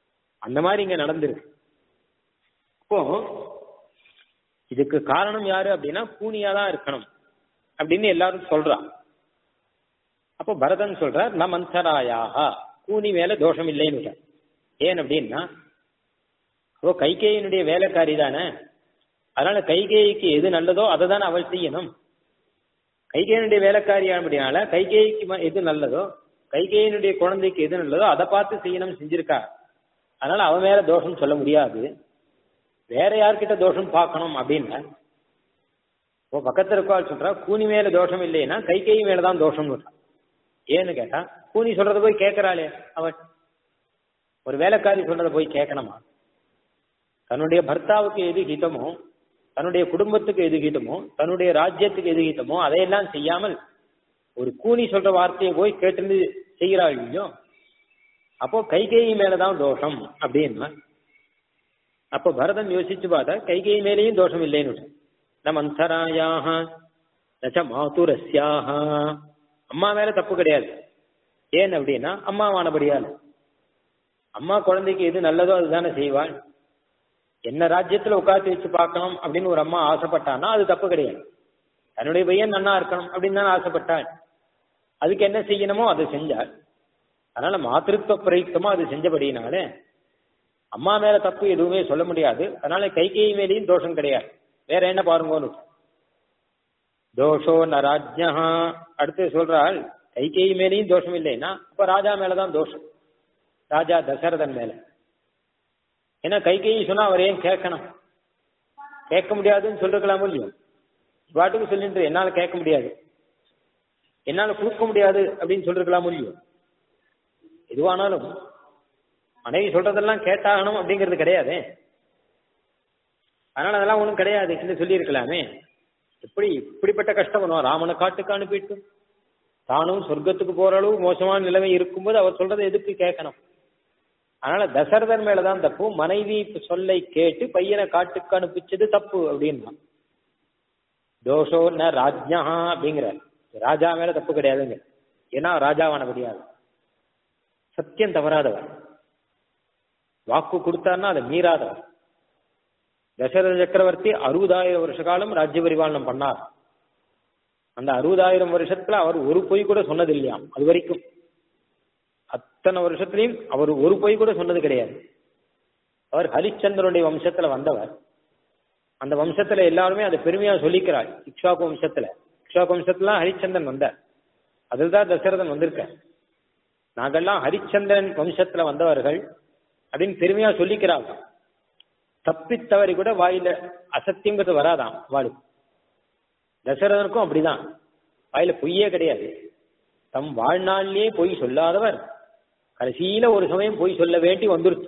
அந்த மாதிரி இங்க நடந்திருக்கு அப்போ இதுக்கு காரணம் யாரு அப்படின்னா கூனியா தான் இருக்கணும் அப்படின்னு எல்லாரும் சொல்றா அப்போ பரதன் சொல்றார் ந மந்தராயாக கூனி மேல தோஷம் இல்லைன்னு ஏன் அப்படின்னா அப்போ கைகேயினுடைய வேலைக்காரி தானே அதனால கைகேயிக்கு எது நல்லதோ அதை தானே அவள் செய்யணும் கைகேயனுடைய வேலைக்காரியானபடினால கைகேயிக்கு ம- எது நல்லதோ கைகேயனுடைய குழந்தைக்கு எது நல்லதோ அதை பார்த்து செய்யணும் செஞ்சிருக்கா அதனால அவ மேல தோஷம் சொல்ல முடியாது வேற யார்கிட்ட தோஷம் பார்க்கணும் அப்படின்னா இப்போ பக்கத்துல இருக்கவாள் சொல்றா கூனி மேல தோஷம் இல்லைன்னா கைகேயி மேலதான் தோஷம்னு சொல்றா. ஏன்னு கேட்டா கூனி சொல்றத போய் கேட்கறாளே அவள் ஒரு வேலைக்காரி சொல்றத போய் கேட்கணுமா தன்னுடைய பர்த்தாவுக்கு எது ஹிதமோ தன்னுடைய குடும்பத்துக்கு எது ஹிதமோ தன்னுடைய ராஜ்யத்துக்கு எது ஹிதமோ அதையெல்லாம் செய்யாமல் ஒரு கூனி சொல்ற வார்த்தையை போய் கேட்டு செய்கிறாள் இல்லையோ அப்போ கைகேயி மேலதான் தோஷம் அப்படின்னா அப்போ பரதன் யோசிச்சு பார்த்தா கைகேயி மேலேயும் தோஷம் இல்லைன்னு நம் அந்தராயாக நச்ச மாதுரஸ்யாக அம்மா மேல தப்பு கிடையாது ஏன் அப்படின்னா அம்மாவானபடியால் அம்மா குழந்தைக்கு எது நல்லதோ அதுதானே செய்வாள் என்ன ராஜ்யத்துல உட்காந்து வச்சு பார்க்கணும் அப்படின்னு ஒரு அம்மா ஆசைப்பட்டான்னா அது தப்பு கிடையாது தன்னுடைய பையன் நன்னா இருக்கணும் அப்படின்னு தானே ஆசைப்பட்டாள் அதுக்கு என்ன செய்யணுமோ அதை செஞ்சாள் அதனால மாத்திருத்துவ பிரயுக்தமா அது செஞ்சபடினாலே அம்மா மேல தப்பு எதுவுமே சொல்ல முடியாது அதனால கைகேயி மேலேயும் தோஷம் கிடையாது வேற என்ன பாருங்கன்னு தோஷோ ந ராஜ்யா அடுத்து சொல்றாள் கைகேயி மேலேயும் தோஷம் இல்லைன்னா அப்ப ராஜா மேலதான் தோஷம் ராஜா தசரதன் மேல ஏன்னா கைகேயி சொன்னா அவர் ஏன் கேட்கணும் கேட்க முடியாதுன்னு சொல்லிருக்கலாமோ இல்லையோ பாட்டுக்கு சொல்லிட்டு என்னால கேட்க முடியாது என்னால கொடுக்க முடியாது அப்படின்னு சொல்லிருக்கலாமோ இல்லையோ எதுவானாலும் மனைவி சொல்றதெல்லாம் கேட்டாகணும் அப்படிங்கிறது கிடையாது அதனால அதெல்லாம் ஒண்ணும் கிடையாது என்று சொல்லியிருக்கலாமே எப்படி இப்படிப்பட்ட கஷ்டம் பண்ணுவான் ராமனை காட்டுக்கு அனுப்பிட்டு தானும் சொர்க்கத்துக்கு போற அளவு மோசமான நிலைமை இருக்கும்போது அவர் சொல்றதை எதுக்கு கேட்கணும் அதனால தசரதன் மேலதான் தப்பு மனைவி சொல்லை கேட்டு பையனை காட்டுக்கு அனுப்பிச்சது தப்பு அப்படின்னா தோஷோ ந ராஜ்யா அப்படிங்கிற ராஜா மேல தப்பு கிடையாதுங்க ஏன்னா ராஜாவான முடியாது சத்தியம் தவறாதவர் வாக்கு கொடுத்தாருன்னா அதை மீறாதவர் தசரத சக்கரவர்த்தி அறுபதாயிரம் வருஷ காலம் ராஜ்ய பரிபாலனம் பண்ணார் அந்த அறுபதாயிரம் வருஷத்துல அவர் ஒரு பொய் கூட சொன்னது இல்லையாம் அது வரைக்கும் அத்தனை வருஷத்துலயும் அவர் ஒரு பொய் கூட சொன்னது கிடையாது அவர் ஹரிச்சந்திரனுடைய வம்சத்துல வந்தவர் அந்த வம்சத்துல எல்லாருமே அதை பெருமையா சொல்லிக்கிறார் இக்ஷாக்கு வம்சத்துல இக்ஷாக்கு வம்சத்துல ஹரிச்சந்திரன் வந்தார் அதில் தான் தசரதன் வந்திருக்கார் நாங்கெல்லாம் ஹரிச்சந்திரன் வம்சத்துல வந்தவர்கள் அப்படின்னு பெருமையா சொல்லிக்கிறாங்க தப்பித்தவரி கூட வாயில அசத்தியங்கிறது வராதாம் வாழும் தசரதனுக்கும் அப்படிதான் வாயில பொய்யே கிடையாது தம் வாழ்நாளிலே பொய் சொல்லாதவர் கடைசியில ஒரு சமயம் பொய் சொல்ல வேண்டி வந்துருச்சு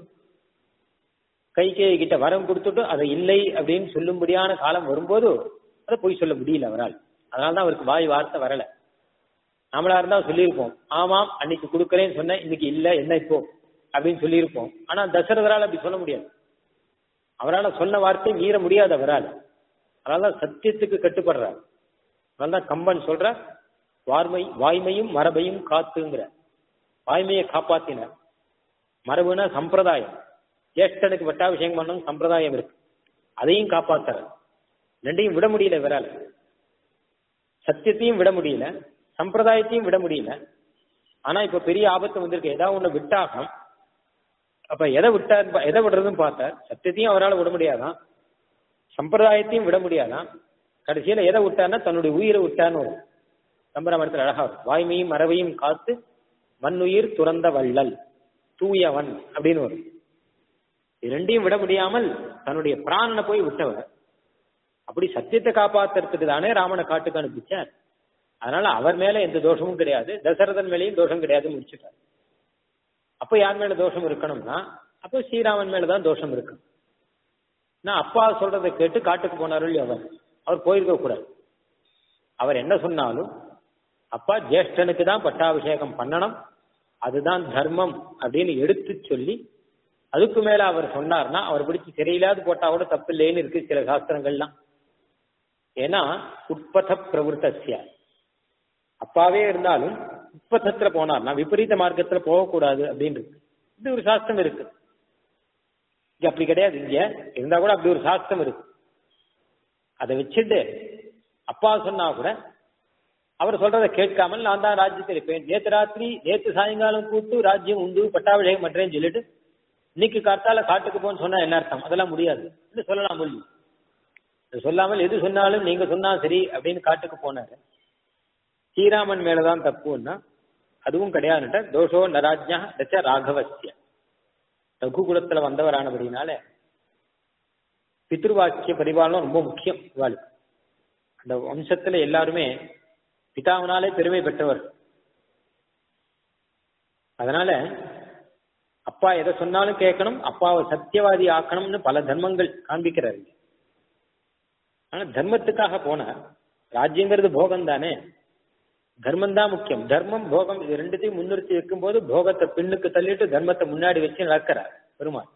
கைகேயி கிட்ட வரம் கொடுத்துட்டு அதை இல்லை அப்படின்னு சொல்லும்படியான காலம் வரும்போது அதை பொய் சொல்ல முடியல அவரால் அதனாலதான் அவருக்கு வாய் வார்த்தை வரல நம்மளா இருந்தா சொல்லியிருப்போம் ஆமாம் அன்னைக்கு கொடுக்கறேன்னு சொன்னேன் இன்னைக்கு இல்ல என்ன இப்போ அப்படின்னு சொல்லியிருப்போம் ஆனா தசரதரால் அப்படி சொல்ல முடியாது அவரால் சொன்ன வார்த்தை மீற முடியாது அவரால் அதனாலதான் சத்தியத்துக்கு கட்டுப்படுறார் அதனாலதான் கம்பன் சொல்ற வார்மை வாய்மையும் மரபையும் காத்துங்கிற வாய்மையை காப்பாத்தினார் மரபுனா சம்பிரதாயம் ஜேஷ்டனுக்கு பட்டாபிஷேகம் பண்ணணும் சம்பிரதாயம் இருக்கு அதையும் காப்பாத்துற ரெண்டையும் விட முடியல இவரால் சத்தியத்தையும் விட முடியல சம்பிரதாயத்தையும் விட முடியல ஆனா இப்ப பெரிய ஆபத்து வந்திருக்கு ஏதாவது ஒண்ணு விட்டாகம் அப்ப எதை விட்டார் எதை விடுறதுன்னு பார்த்தார் சத்தியத்தையும் அவரால் விட முடியாதான் சம்பிரதாயத்தையும் விட முடியாதான் கடைசியில எதை விட்டார்னா தன்னுடைய உயிரை விட்டான்னு வரும் சம்பிரமணத்தில் அழகா வரும் வாய்மையும் மரபையும் காத்து மண்ணுயிர் துறந்த வள்ளல் தூயவன் அப்படின்னு வரும் இது ரெண்டையும் விட முடியாமல் தன்னுடைய பிராணனை போய் விட்டவர் அப்படி சத்தியத்தை காப்பாத்துறதுக்கு தானே ராமனை காட்டுக்கு அனுப்பிச்சார் அதனால அவர் மேல எந்த தோஷமும் கிடையாது தசரதன் மேலேயும் தோஷம் கிடையாது முடிச்சுட்டார் அப்ப யார் மேல தோஷம் இருக்கணும்னா அப்போ ஸ்ரீராமன் மேலதான் தோஷம் இருக்கு நான் அப்பா சொல்றதை கேட்டு காட்டுக்கு போனாரு இல்லையா அவர் அவர் போயிருக்க கூடாது அவர் என்ன சொன்னாலும் அப்பா ஜேஷ்டனுக்கு தான் பட்டாபிஷேகம் பண்ணணும் அதுதான் தர்மம் அப்படின்னு எடுத்து சொல்லி அதுக்கு மேல அவர் சொன்னார்னா அவர் பிடிச்சி சரியில்லாது போட்டா கூட தப்பு இல்லைன்னு இருக்கு சில சாஸ்திரங்கள்லாம் ஏன்னா உட்பத பிரவருத்தசிய அப்பாவே இருந்தாலும் உட்பதத்துல போனார்னா விபரீத மார்க்கத்துல போகக்கூடாது அப்படின்னு இருக்கு இது ஒரு சாஸ்திரம் இருக்கு இங்க அப்படி கிடையாது இங்க இருந்தா கூட அப்படி ஒரு சாஸ்திரம் இருக்கு அதை வச்சுட்டு அப்பா சொன்னா கூட அவர் சொல்றதை கேட்காமல் நான் தான் ராஜ்யத்தில் இருப்பேன் நேத்து ராத்திரி நேத்து சாயங்காலம் கூட்டு ராஜ்யம் உண்டு பட்டாபிஷேகம் பண்றேன்னு சொல்லிட்டு இன்னைக்கு காத்தால காட்டுக்கு போன்னு சொன்னா என்ன அர்த்தம் அதெல்லாம் முடியாது இது சொல்லலாம் சொல்லி இது சொல்லாமல் எது சொன்னாலும் நீங்க சொன்னா சரி அப்படின்னு காட்டுக்கு போனாரு ஸ்ரீராமன் மேலதான் தப்புன்னா அதுவும் கிடையாதுட்ட தோஷோ நராஜ்யா ரச்ச ராகவசிய ரகுகுலத்துல வந்தவரானபடினால பித்ருவாக்கிய பரிபாலனம் ரொம்ப முக்கியம் இவாளுக்கு அந்த வம்சத்துல எல்லாருமே பிதாவினாலே பெருமை பெற்றவர் அதனால அப்பா எதை சொன்னாலும் கேட்கணும் அப்பாவை சத்தியவாதி ஆக்கணும்னு பல தர்மங்கள் காண்பிக்கிறாரு ஆனா தர்மத்துக்காக போனார் ராஜ்யங்கிறது போகம் தானே தர்மம் தான் முக்கியம் தர்மம் போகம் இது ரெண்டுத்தையும் முன்னிறுத்தி வைக்கும்போது போகத்தை பின்னுக்கு தள்ளிட்டு தர்மத்தை முன்னாடி வச்சு நடக்கிறார் பெருமாள்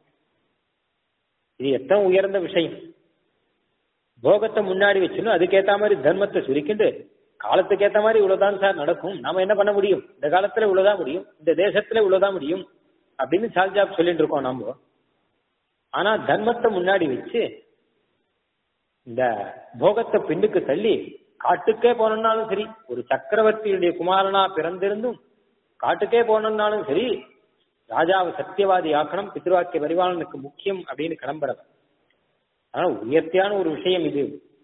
இது எத்தனை உயர்ந்த விஷயம் போகத்தை முன்னாடி வச்சுன்னு அதுக்கேத்த மாதிரி தர்மத்தை சுருக்கிண்டு காலத்துக்கு ஏத்த மாதிரி இவ்வளவுதான் சார் நடக்கும் நாம என்ன பண்ண முடியும் இந்த காலத்துல இவ்வளவுதான் முடியும் இந்த தேசத்துல இவ்வளவுதான் முடியும் அப்படின்னு சால்ஜாப் சொல்லிட்டு இருக்கோம் நம்ம ஆனா தர்மத்தை முன்னாடி வச்சு இந்த போகத்தை பின்னுக்கு தள்ளி காட்டுக்கே போனோம்னாலும் சரி ஒரு சக்கரவர்த்தியுடைய குமாரனா பிறந்திருந்தும் காட்டுக்கே போனோம்னாலும் சரி ராஜாவை சத்தியவாதி ஆக்கணும் பித்ருவாக்கிய பரிபாலனுக்கு முக்கியம் அப்படின்னு கிளம்புறவர் ஆனா உயர்த்தியான ஒரு விஷயம் இது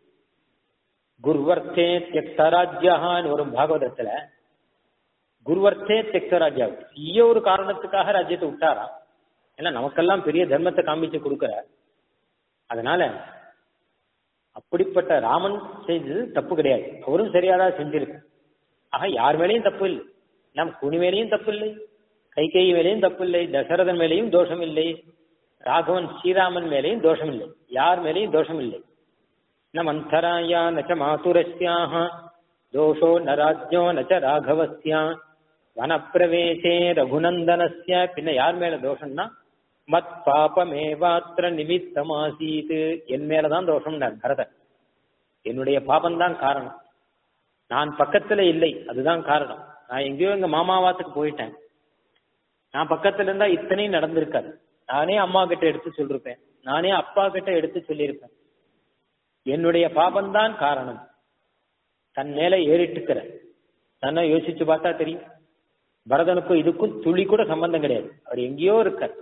குருவர்த்தே தியக்தராஜ்யான்னு வரும் பாகவதத்துல குருவர்த்தே தியக்தராஜ்யா ஈய ஒரு காரணத்துக்காக ராஜ்யத்தை விட்டாராம் ஏன்னா நமக்கெல்லாம் பெரிய தர்மத்தை காமிச்சு கொடுக்கிறார் அதனால அப்படிப்பட்ட ராமன் செய்தது தப்பு கிடையாது அவரும் சரியாதான் செஞ்சிருக்கு ஆக யார் மேலேயும் தப்பு இல்லை நம் குனி மேலேயும் தப்பு இல்லை கைகேயி மேலேயும் தப்பு இல்லை தசரதன் மேலேயும் தோஷம் இல்லை ராகவன் ஸ்ரீராமன் மேலேயும் தோஷம் இல்லை யார் மேலேயும் தோஷம் இல்லை ந மந்தராயா நச்ச மாதுரஸ்யாக தோஷோ ந ராஜ்யோ நச்ச ராகவஸ்யா வனப்பிரவேசே ரகுநந்தனஸ்ய பின்ன யார் மேல தோஷம்னா மத் பாபமேவாத்திர நிமித்தமாசீத் என் மேலதான் தோஷம்னார் பரதன் என்னுடைய பாபம்தான் காரணம் நான் பக்கத்துல இல்லை அதுதான் காரணம் நான் எங்கேயோ எங்க மாமாவாத்துக்கு போயிட்டேன் நான் பக்கத்துல இருந்தா இத்தனையும் நடந்திருக்காது நானே அம்மா கிட்ட எடுத்து சொல்லிருப்பேன் நானே அப்பா கிட்ட எடுத்து சொல்லியிருப்பேன் என்னுடைய பாபம்தான் காரணம் தன் மேல ஏறிட்டுக்கிற தன்னை யோசிச்சு பார்த்தா தெரியும் பரதனுக்கும் இதுக்கும் துளி கூட சம்பந்தம் கிடையாது அவர் எங்கேயோ இருக்கார்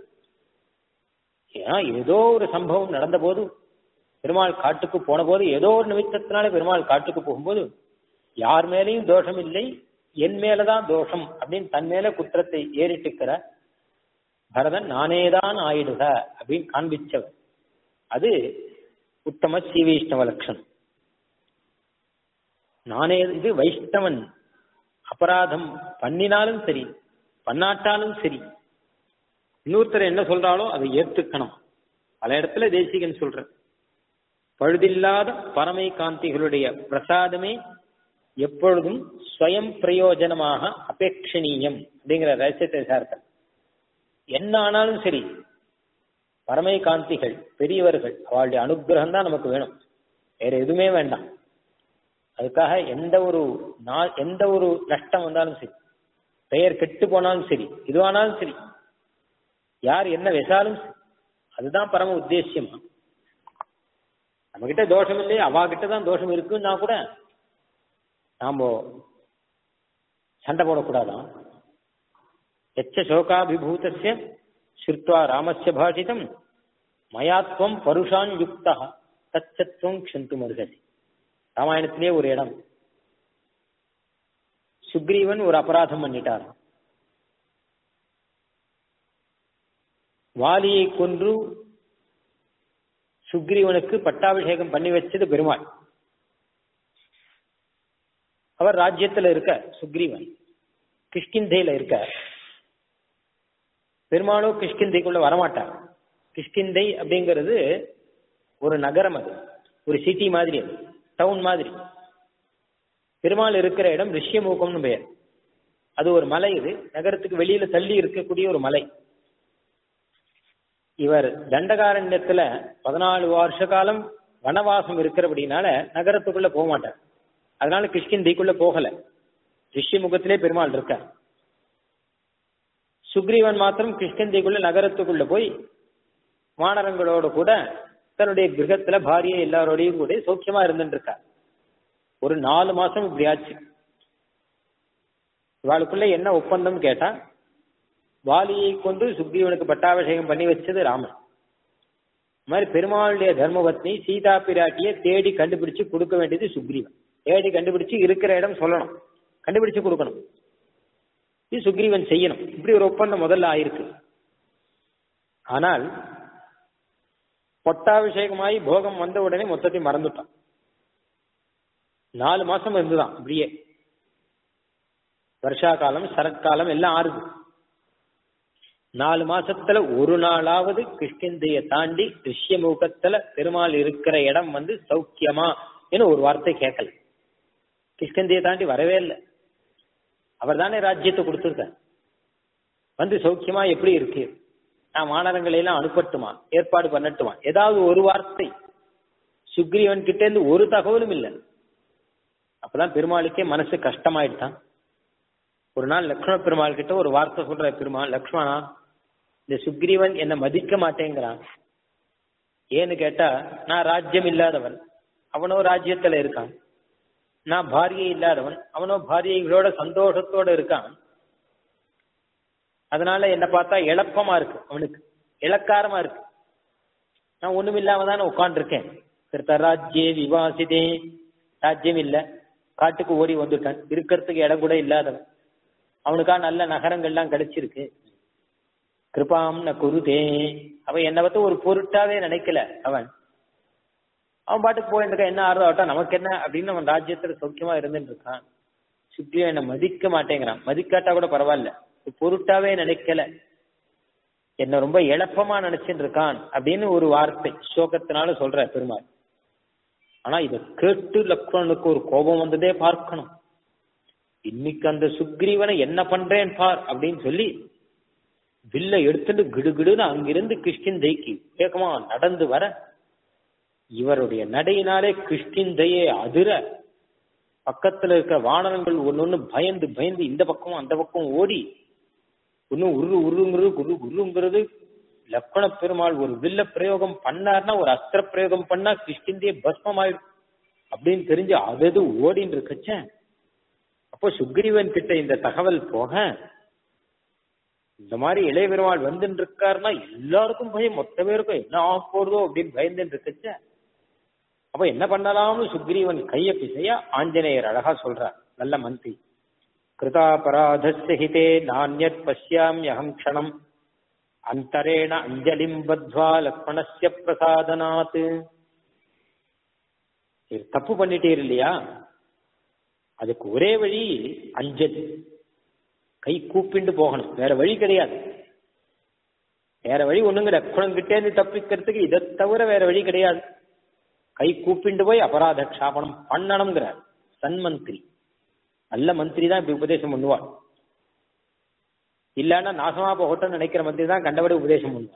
ஏன்னா ஏதோ ஒரு சம்பவம் நடந்த போது பெருமாள் காட்டுக்கு போன போது ஏதோ ஒரு நிமித்தத்தினால பெருமாள் காட்டுக்கு போகும்போது யார் மேலேயும் தோஷம் இல்லை என் மேலதான் தோஷம் அப்படின்னு தன் மேல குற்றத்தை ஏறிட்டுக்கிற பரதன் நானேதான் ஆயிடுக அப்படின்னு காண்பிச்சவர் அது உத்தம ஸ்ரீ வைஷ்ணவ லட்சணம் நானே இது வைஷ்ணவன் அபராதம் பண்ணினாலும் சரி பண்ணாட்டாலும் சரி இன்னொருத்தர் என்ன சொல்றாலோ அதை ஏற்றுக்கணும் பல இடத்துல தேசிகன் சொல்ற பழுதில்லாத பரமை காந்திகளுடைய பிரசாதமே எப்பொழுதும் ஸ்வயம் பிரயோஜனமாக அபேட்சணீயம் அப்படிங்கிற ரகசியத்தை சார்த்தல் என்ன ஆனாலும் சரி பரமை காந்திகள் பெரியவர்கள் அவளுடைய அனுகிரகம் தான் நமக்கு வேணும் வேற எதுவுமே வேண்டாம் அதுக்காக எந்த ஒரு நா- எந்த ஒரு நஷ்டம் வந்தாலும் சரி பெயர் கெட்டு போனாலும் சரி இதுவானாலும் சரி யார் என்ன வெசாலும் சரி அதுதான் பரம உத்தேசியம் நம்ம கிட்ட தோஷம் இல்லை அவா கிட்ட தான் தோஷம் இருக்குன்னா கூட நாம சண்டை போடக்கூடாதான் எச்ச சோகாபிபூதஸ்ய ஸ்ருத்வா ராமஸ்ய பாஷிதம் மயாத்வம் பருஷான் யுக்தா தச்சத்வம் க்ஷந்து மருகசி ராமாயணத்திலே ஒரு இடம் சுக்ரீவன் ஒரு அபராதம் பண்ணிட்டாராம் வாலியை கொன்று சுக்ரீவனுக்கு பட்டாபிஷேகம் பண்ணி வச்சது பெருமாள் அவர் ராஜ்யத்துல இருக்க சுக்ரீவன் கிஷ்கிந்தையில இருக்க பெருமாளோ கிஷ்கிந்தைக்குள்ள வரமாட்டார் கிஷ்கிந்தை அப்படிங்கிறது ஒரு நகரம் அது ஒரு சிட்டி மாதிரி அது டவுன் மாதிரி பெருமாள் இருக்கிற இடம் ரிஷ்யமூகம்னு பெயர் அது ஒரு மலை இது நகரத்துக்கு வெளியில தள்ளி இருக்கக்கூடிய ஒரு மலை இவர் தண்டகாரண்யத்துல பதினாலு வருஷ காலம் வனவாசம் இருக்கிறபடினால நகரத்துக்குள்ள போக மாட்டார் அதனால கிஷ்கிந்தைக்குள்ள போகல ரிஷிமுகத்திலே பெருமாள் இருக்கார் சுக்ரீவன் மாத்திரம் கிஷ்கிந்தைக்குள்ள நகரத்துக்குள்ள போய் வானரங்களோட கூட தன்னுடைய கிரகத்துல பாரிய எல்லாரோடையும் கூட சௌக்கியமா இருந்துட்டு இருக்கா ஒரு நாலு மாசம் இப்படி ஆச்சு இவாளுக்குள்ள என்ன ஒப்பந்தம் கேட்டா வாலியை கொண்டு சுக்ரீவனுக்கு பட்டாபிஷேகம் பண்ணி வச்சது ராமன் இந்த மாதிரி பெருமாளுடைய தர்மபத்னி சீதா பிராட்டியை தேடி கண்டுபிடிச்சு கொடுக்க வேண்டியது சுக்ரீவன் தேடி கண்டுபிடிச்சு இருக்கிற இடம் சொல்லணும் கண்டுபிடிச்சு கொடுக்கணும் இது சுக்ரீவன் செய்யணும் இப்படி ஒரு ஒப்பந்தம் முதல்ல ஆயிருக்கு ஆனால் பட்டாபிஷேகமாகி போகம் வந்த உடனே மொத்தத்தையும் மறந்துட்டான் நாலு மாசம் இருந்துதான் இப்படியே வருஷா காலம் சரத்காலம் எல்லாம் ஆறுது நாலு மாசத்துல ஒரு நாளாவது கிருஷ்ணந்தைய தாண்டி ரிஷ்யமுகத்துல பெருமாள் இருக்கிற இடம் வந்து சௌக்கியமா ஒரு வார்த்தை கேட்கல கிருஷ்ணந்தைய தாண்டி வரவே இல்லை அவர் தானே ராஜ்யத்தை கொடுத்துருக்கார் வந்து சௌக்கியமா எப்படி இருக்கு நான் வானரங்களை எல்லாம் அனுப்பட்டுமா ஏற்பாடு பண்ணட்டுமா ஏதாவது ஒரு வார்த்தை சுக்ரீவன் கிட்ட இருந்து ஒரு தகவலும் இல்லை அப்பதான் பெருமாளுக்கே மனசு கஷ்டமாயிட்டான் ஒரு நாள் லக்ஷ்மண பெருமாள் கிட்ட ஒரு வார்த்தை சொல்ற பெருமாள் லக்ஷ்மணா இந்த சுக்ரீவன் என்ன மதிக்க மாட்டேங்கிறான் ஏன்னு கேட்டா நான் ராஜ்யம் இல்லாதவன் அவனோ ராஜ்யத்துல இருக்கான் நான் பாரியை இல்லாதவன் அவனோ பாரியைகளோட சந்தோஷத்தோட இருக்கான் அதனால என்ன பார்த்தா இழப்பமா இருக்கு அவனுக்கு இலக்காரமா இருக்கு நான் ஒண்ணும் இல்லாம தானே உட்காந்துருக்கேன் கிருத்த ராஜ்யே விவாசிதே ராஜ்யம் இல்ல காட்டுக்கு ஓடி வந்துட்டான் இருக்கிறதுக்கு இடம் கூட இல்லாதவன் அவனுக்கா நல்ல நகரங்கள்லாம் கிடைச்சிருக்கு கிருபாம் ந குருதே அவன் என்னை பத்தி ஒரு பொருட்டாவே நினைக்கல அவன் அவன் பாட்டுக்கு போயிட்டு இருக்கான் என்ன ஆறுதோ ஆகட்டும் நமக்கு என்ன அப்படின்னு அவன் ராஜ்யத்துல சௌக்கியமா இருந்துட்டு இருக்கான் சுக்ரீவன் என்ன மதிக்க மாட்டேங்கிறான் மதிக்காட்டா கூட பரவாயில்ல பொருட்டாவே நினைக்கல என்ன ரொம்ப எளப்பமா நினைச்சிட்டு இருக்கான் அப்படின்னு ஒரு வார்த்தை சோகத்தினால சொல்ற பெருமாள் ஆனா இத கேட்டு லக்ஷ்மணனுக்கு ஒரு கோபம் வந்ததே பார்க்கணும் இன்னைக்கு அந்த சுக்ரீவனை என்ன பண்றேன் பார் அப்படின்னு சொல்லி வில்ல எடுத்துட்டு கிடுகிடுன்னு அங்கிருந்து கிருஷ்ணந்தைக்கு வேகமா நடந்து வர இவருடைய நடையினாலே கிருஷ்ணந்தையே அதிர பக்கத்துல இருக்க வானரங்கள் ஒன்னொன்னு பயந்து பயந்து இந்த பக்கம் அந்த பக்கம் ஓடி ஒன்னும் உரு உருங்கிறது குரு குருங்கிறது லக்ஷ்மண பெருமாள் ஒரு வில்ல பிரயோகம் பண்ணார்னா ஒரு அஸ்திர பிரயோகம் பண்ணா கிருஷ்ணந்தையே பஸ்மம் ஆயிடும் அப்படின்னு தெரிஞ்சு அதது ஓடின்னு இருக்கச்ச அப்போ சுக்ரீவன் கிட்ட இந்த தகவல் போக இந்த மாதிரி இளைய பெருமாள் வந்துட்டு இருக்காருன்னா எல்லாருக்கும் பயம் மொத்த பேருக்கும் என்ன ஆக போறதோ அப்படின்னு பயந்துட்டு இருக்கச்ச அப்ப என்ன பண்ணலாம்னு சுக்ரீவன் கைய பிசைய ஆஞ்சநேயர் அழகா சொல்றார் நல்ல மந்திரி கிருதாபராதஸ்ய ஹிதே நானியத் பசியாம்யகம் க்ஷணம் அந்தரேண அஞ்சலிம் பத்வா லக்ஷ்மணஸ்ய பிரசாதனாத் தப்பு பண்ணிட்டீர் இல்லையா அதுக்கு ஒரே வழி அஞ்சலி கை கூப்பிண்டு போகணும் வேற வழி கிடையாது வேற வழி ஒண்ணுங்க லக்ஷ்மணன் கிட்டே இருந்து தப்பிக்கிறதுக்கு இதை தவிர வேற வழி கிடையாது கை கூப்பிண்டு போய் அபராத க்ஷாபனம் பண்ணணுங்கிறார் சன்மந்திரி நல்ல மந்திரி தான் இப்படி உபதேசம் பண்ணுவார் இல்லன்னா நாசமா போகட்டும் நினைக்கிற மந்திரி தான் கண்டபடி உபதேசம் பண்ணுவார்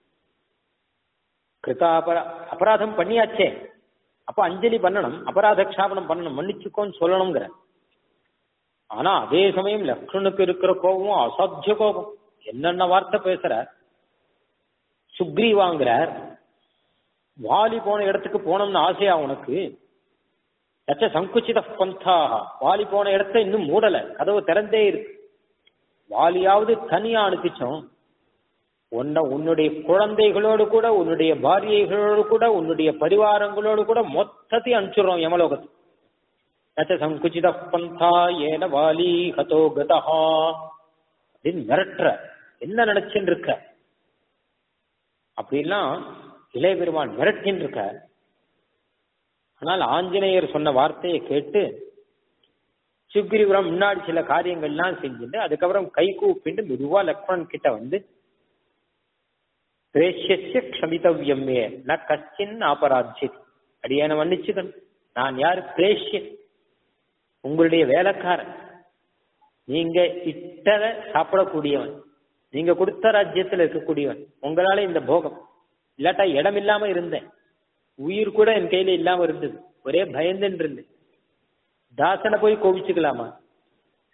கிருதா அபரா அபராதம் பண்ணியாச்சே அப்ப அஞ்சலி பண்ணணும் அபராத க்ஷாபனம் பண்ணணும் மன்னிச்சுக்கோன்னு சொல்லணுங்கிற ஆனா அதே சமயம் லக்ஷ்மணுக்கு இருக்கிற கோபமும் அசாத்திய கோபம் என்னென்ன வார்த்தை பேசுற சுக்ரீவாங்கிறார் வாலி போன இடத்துக்கு போனோம்னு ஆசையா உனக்கு லட்ச சங்குச்சித பந்தாக வாலி போன இடத்த இன்னும் மூடல கதவு திறந்தே இருக்கு வாலியாவது தனியா அனுப்பிச்சோம் உன்னை உன்னுடைய குழந்தைகளோடு கூட உன்னுடைய பாரியைகளோடு கூட உன்னுடைய பரிவாரங்களோடு கூட மொத்தத்தையும் அனுப்பிச்சிடுறோம் யமலோகத்துக்கு நச்ச சங்குச்சித பந்தா ஏன வாலி ஹதோ கதா அப்படின்னு மிரட்டுற என்ன நினைச்சுன்னு இருக்க அப்படிலாம் இளைய பெருமான் மிரட்டின்னு இருக்க ஆனால் ஆஞ்சநேயர் சொன்ன வார்த்தையை கேட்டு சுக்ரீவரம் முன்னாடி சில காரியங்கள்லாம் செஞ்சுட்டு அதுக்கப்புறம் கை கூப்பிட்டு மெதுவா லக்ஷ்மணன் கிட்ட வந்து பிரேஷ்யசிய க்ஷமிதவியம்மே ந கச்சின் அபராஜ்யத் அடியான மன்னிச்சுக்கணும் நான் யார் பிரேஷ்யன் உங்களுடைய வேலைக்காரன் நீங்க இட்டத சாப்பிடக்கூடியவன் நீங்க கொடுத்த ராஜ்யத்தில் இருக்கக்கூடியவன் உங்களால இந்த போகம் இல்லாட்டா இடம் இல்லாம இருந்தேன் உயிர் கூட என் கையில இல்லாம இருந்தது ஒரே பயந்துன்னு இருந்தேன் தாசனை போய் கோபிச்சுக்கலாமா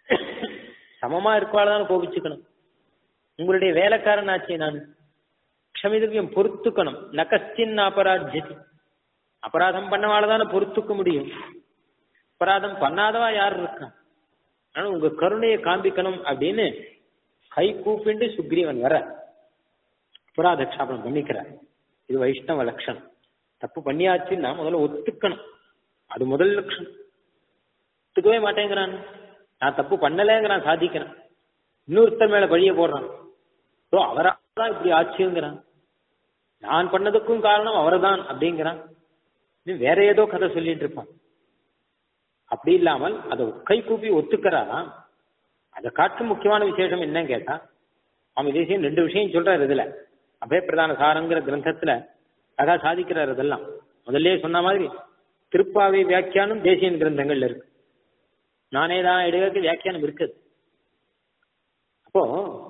சமமா இருக்கவாள் தான் கோபிச்சுக்கணும் உங்களுடைய வேலைக்காரன் ஆச்சே நான் க்ஷமிதவியம் பொறுத்துக்கணும் நகஸ்டின் அபராஜ்யதி அபராதம் பண்ணவால தானே பொறுத்துக்க முடியும் அபராதம் பண்ணாதவா யார் இருக்கா ஆனா உங்க கருணையை காண்பிக்கணும் அப்படின்னு கை கூப்பிண்டு சுக்ரீவன் வர அபராத க்ஷாபனம் பண்ணிக்கிறார் இது வைஷ்ணவ லட்சணம் தப்பு பண்ணியாச்சுன்னா முதல்ல ஒத்துக்கணும் அது முதல் லட்சணம் ஒத்துக்கவே மாட்டேங்கிறான் நான் தப்பு பண்ணலைங்கிறான் சாதிக்கிறான் இன்னொருத்தர் மேல பழிய போடுறான் ஓ அவராதான் இப்படி ஆச்சுங்கிறான் நான் பண்ணதுக்கும் காரணம் அவர்தான் அப்படிங்கிறான் இது வேற ஏதோ கதை சொல்லிட்டு இருப்பான் அப்படி இல்லாமல் அதை கை கூப்பி ஒத்துக்கிறாராம் அதை காட்டும் முக்கியமான விசேஷம் என்னன்னு கேட்டா சுவாமி தேசியம் ரெண்டு விஷயம் சொல்றாரு இதுல அபயப்பிரதான சாரங்கிற கிரந்தத்துல அழகா சாதிக்கிறார் இதெல்லாம் முதல்ல சொன்ன மாதிரி திருப்பாவை வியாக்கியானம் தேசியன் கிரந்தங்கள்ல இருக்கு நானே தான் எடுக்க வியாக்கியானம் இருக்குது அப்போ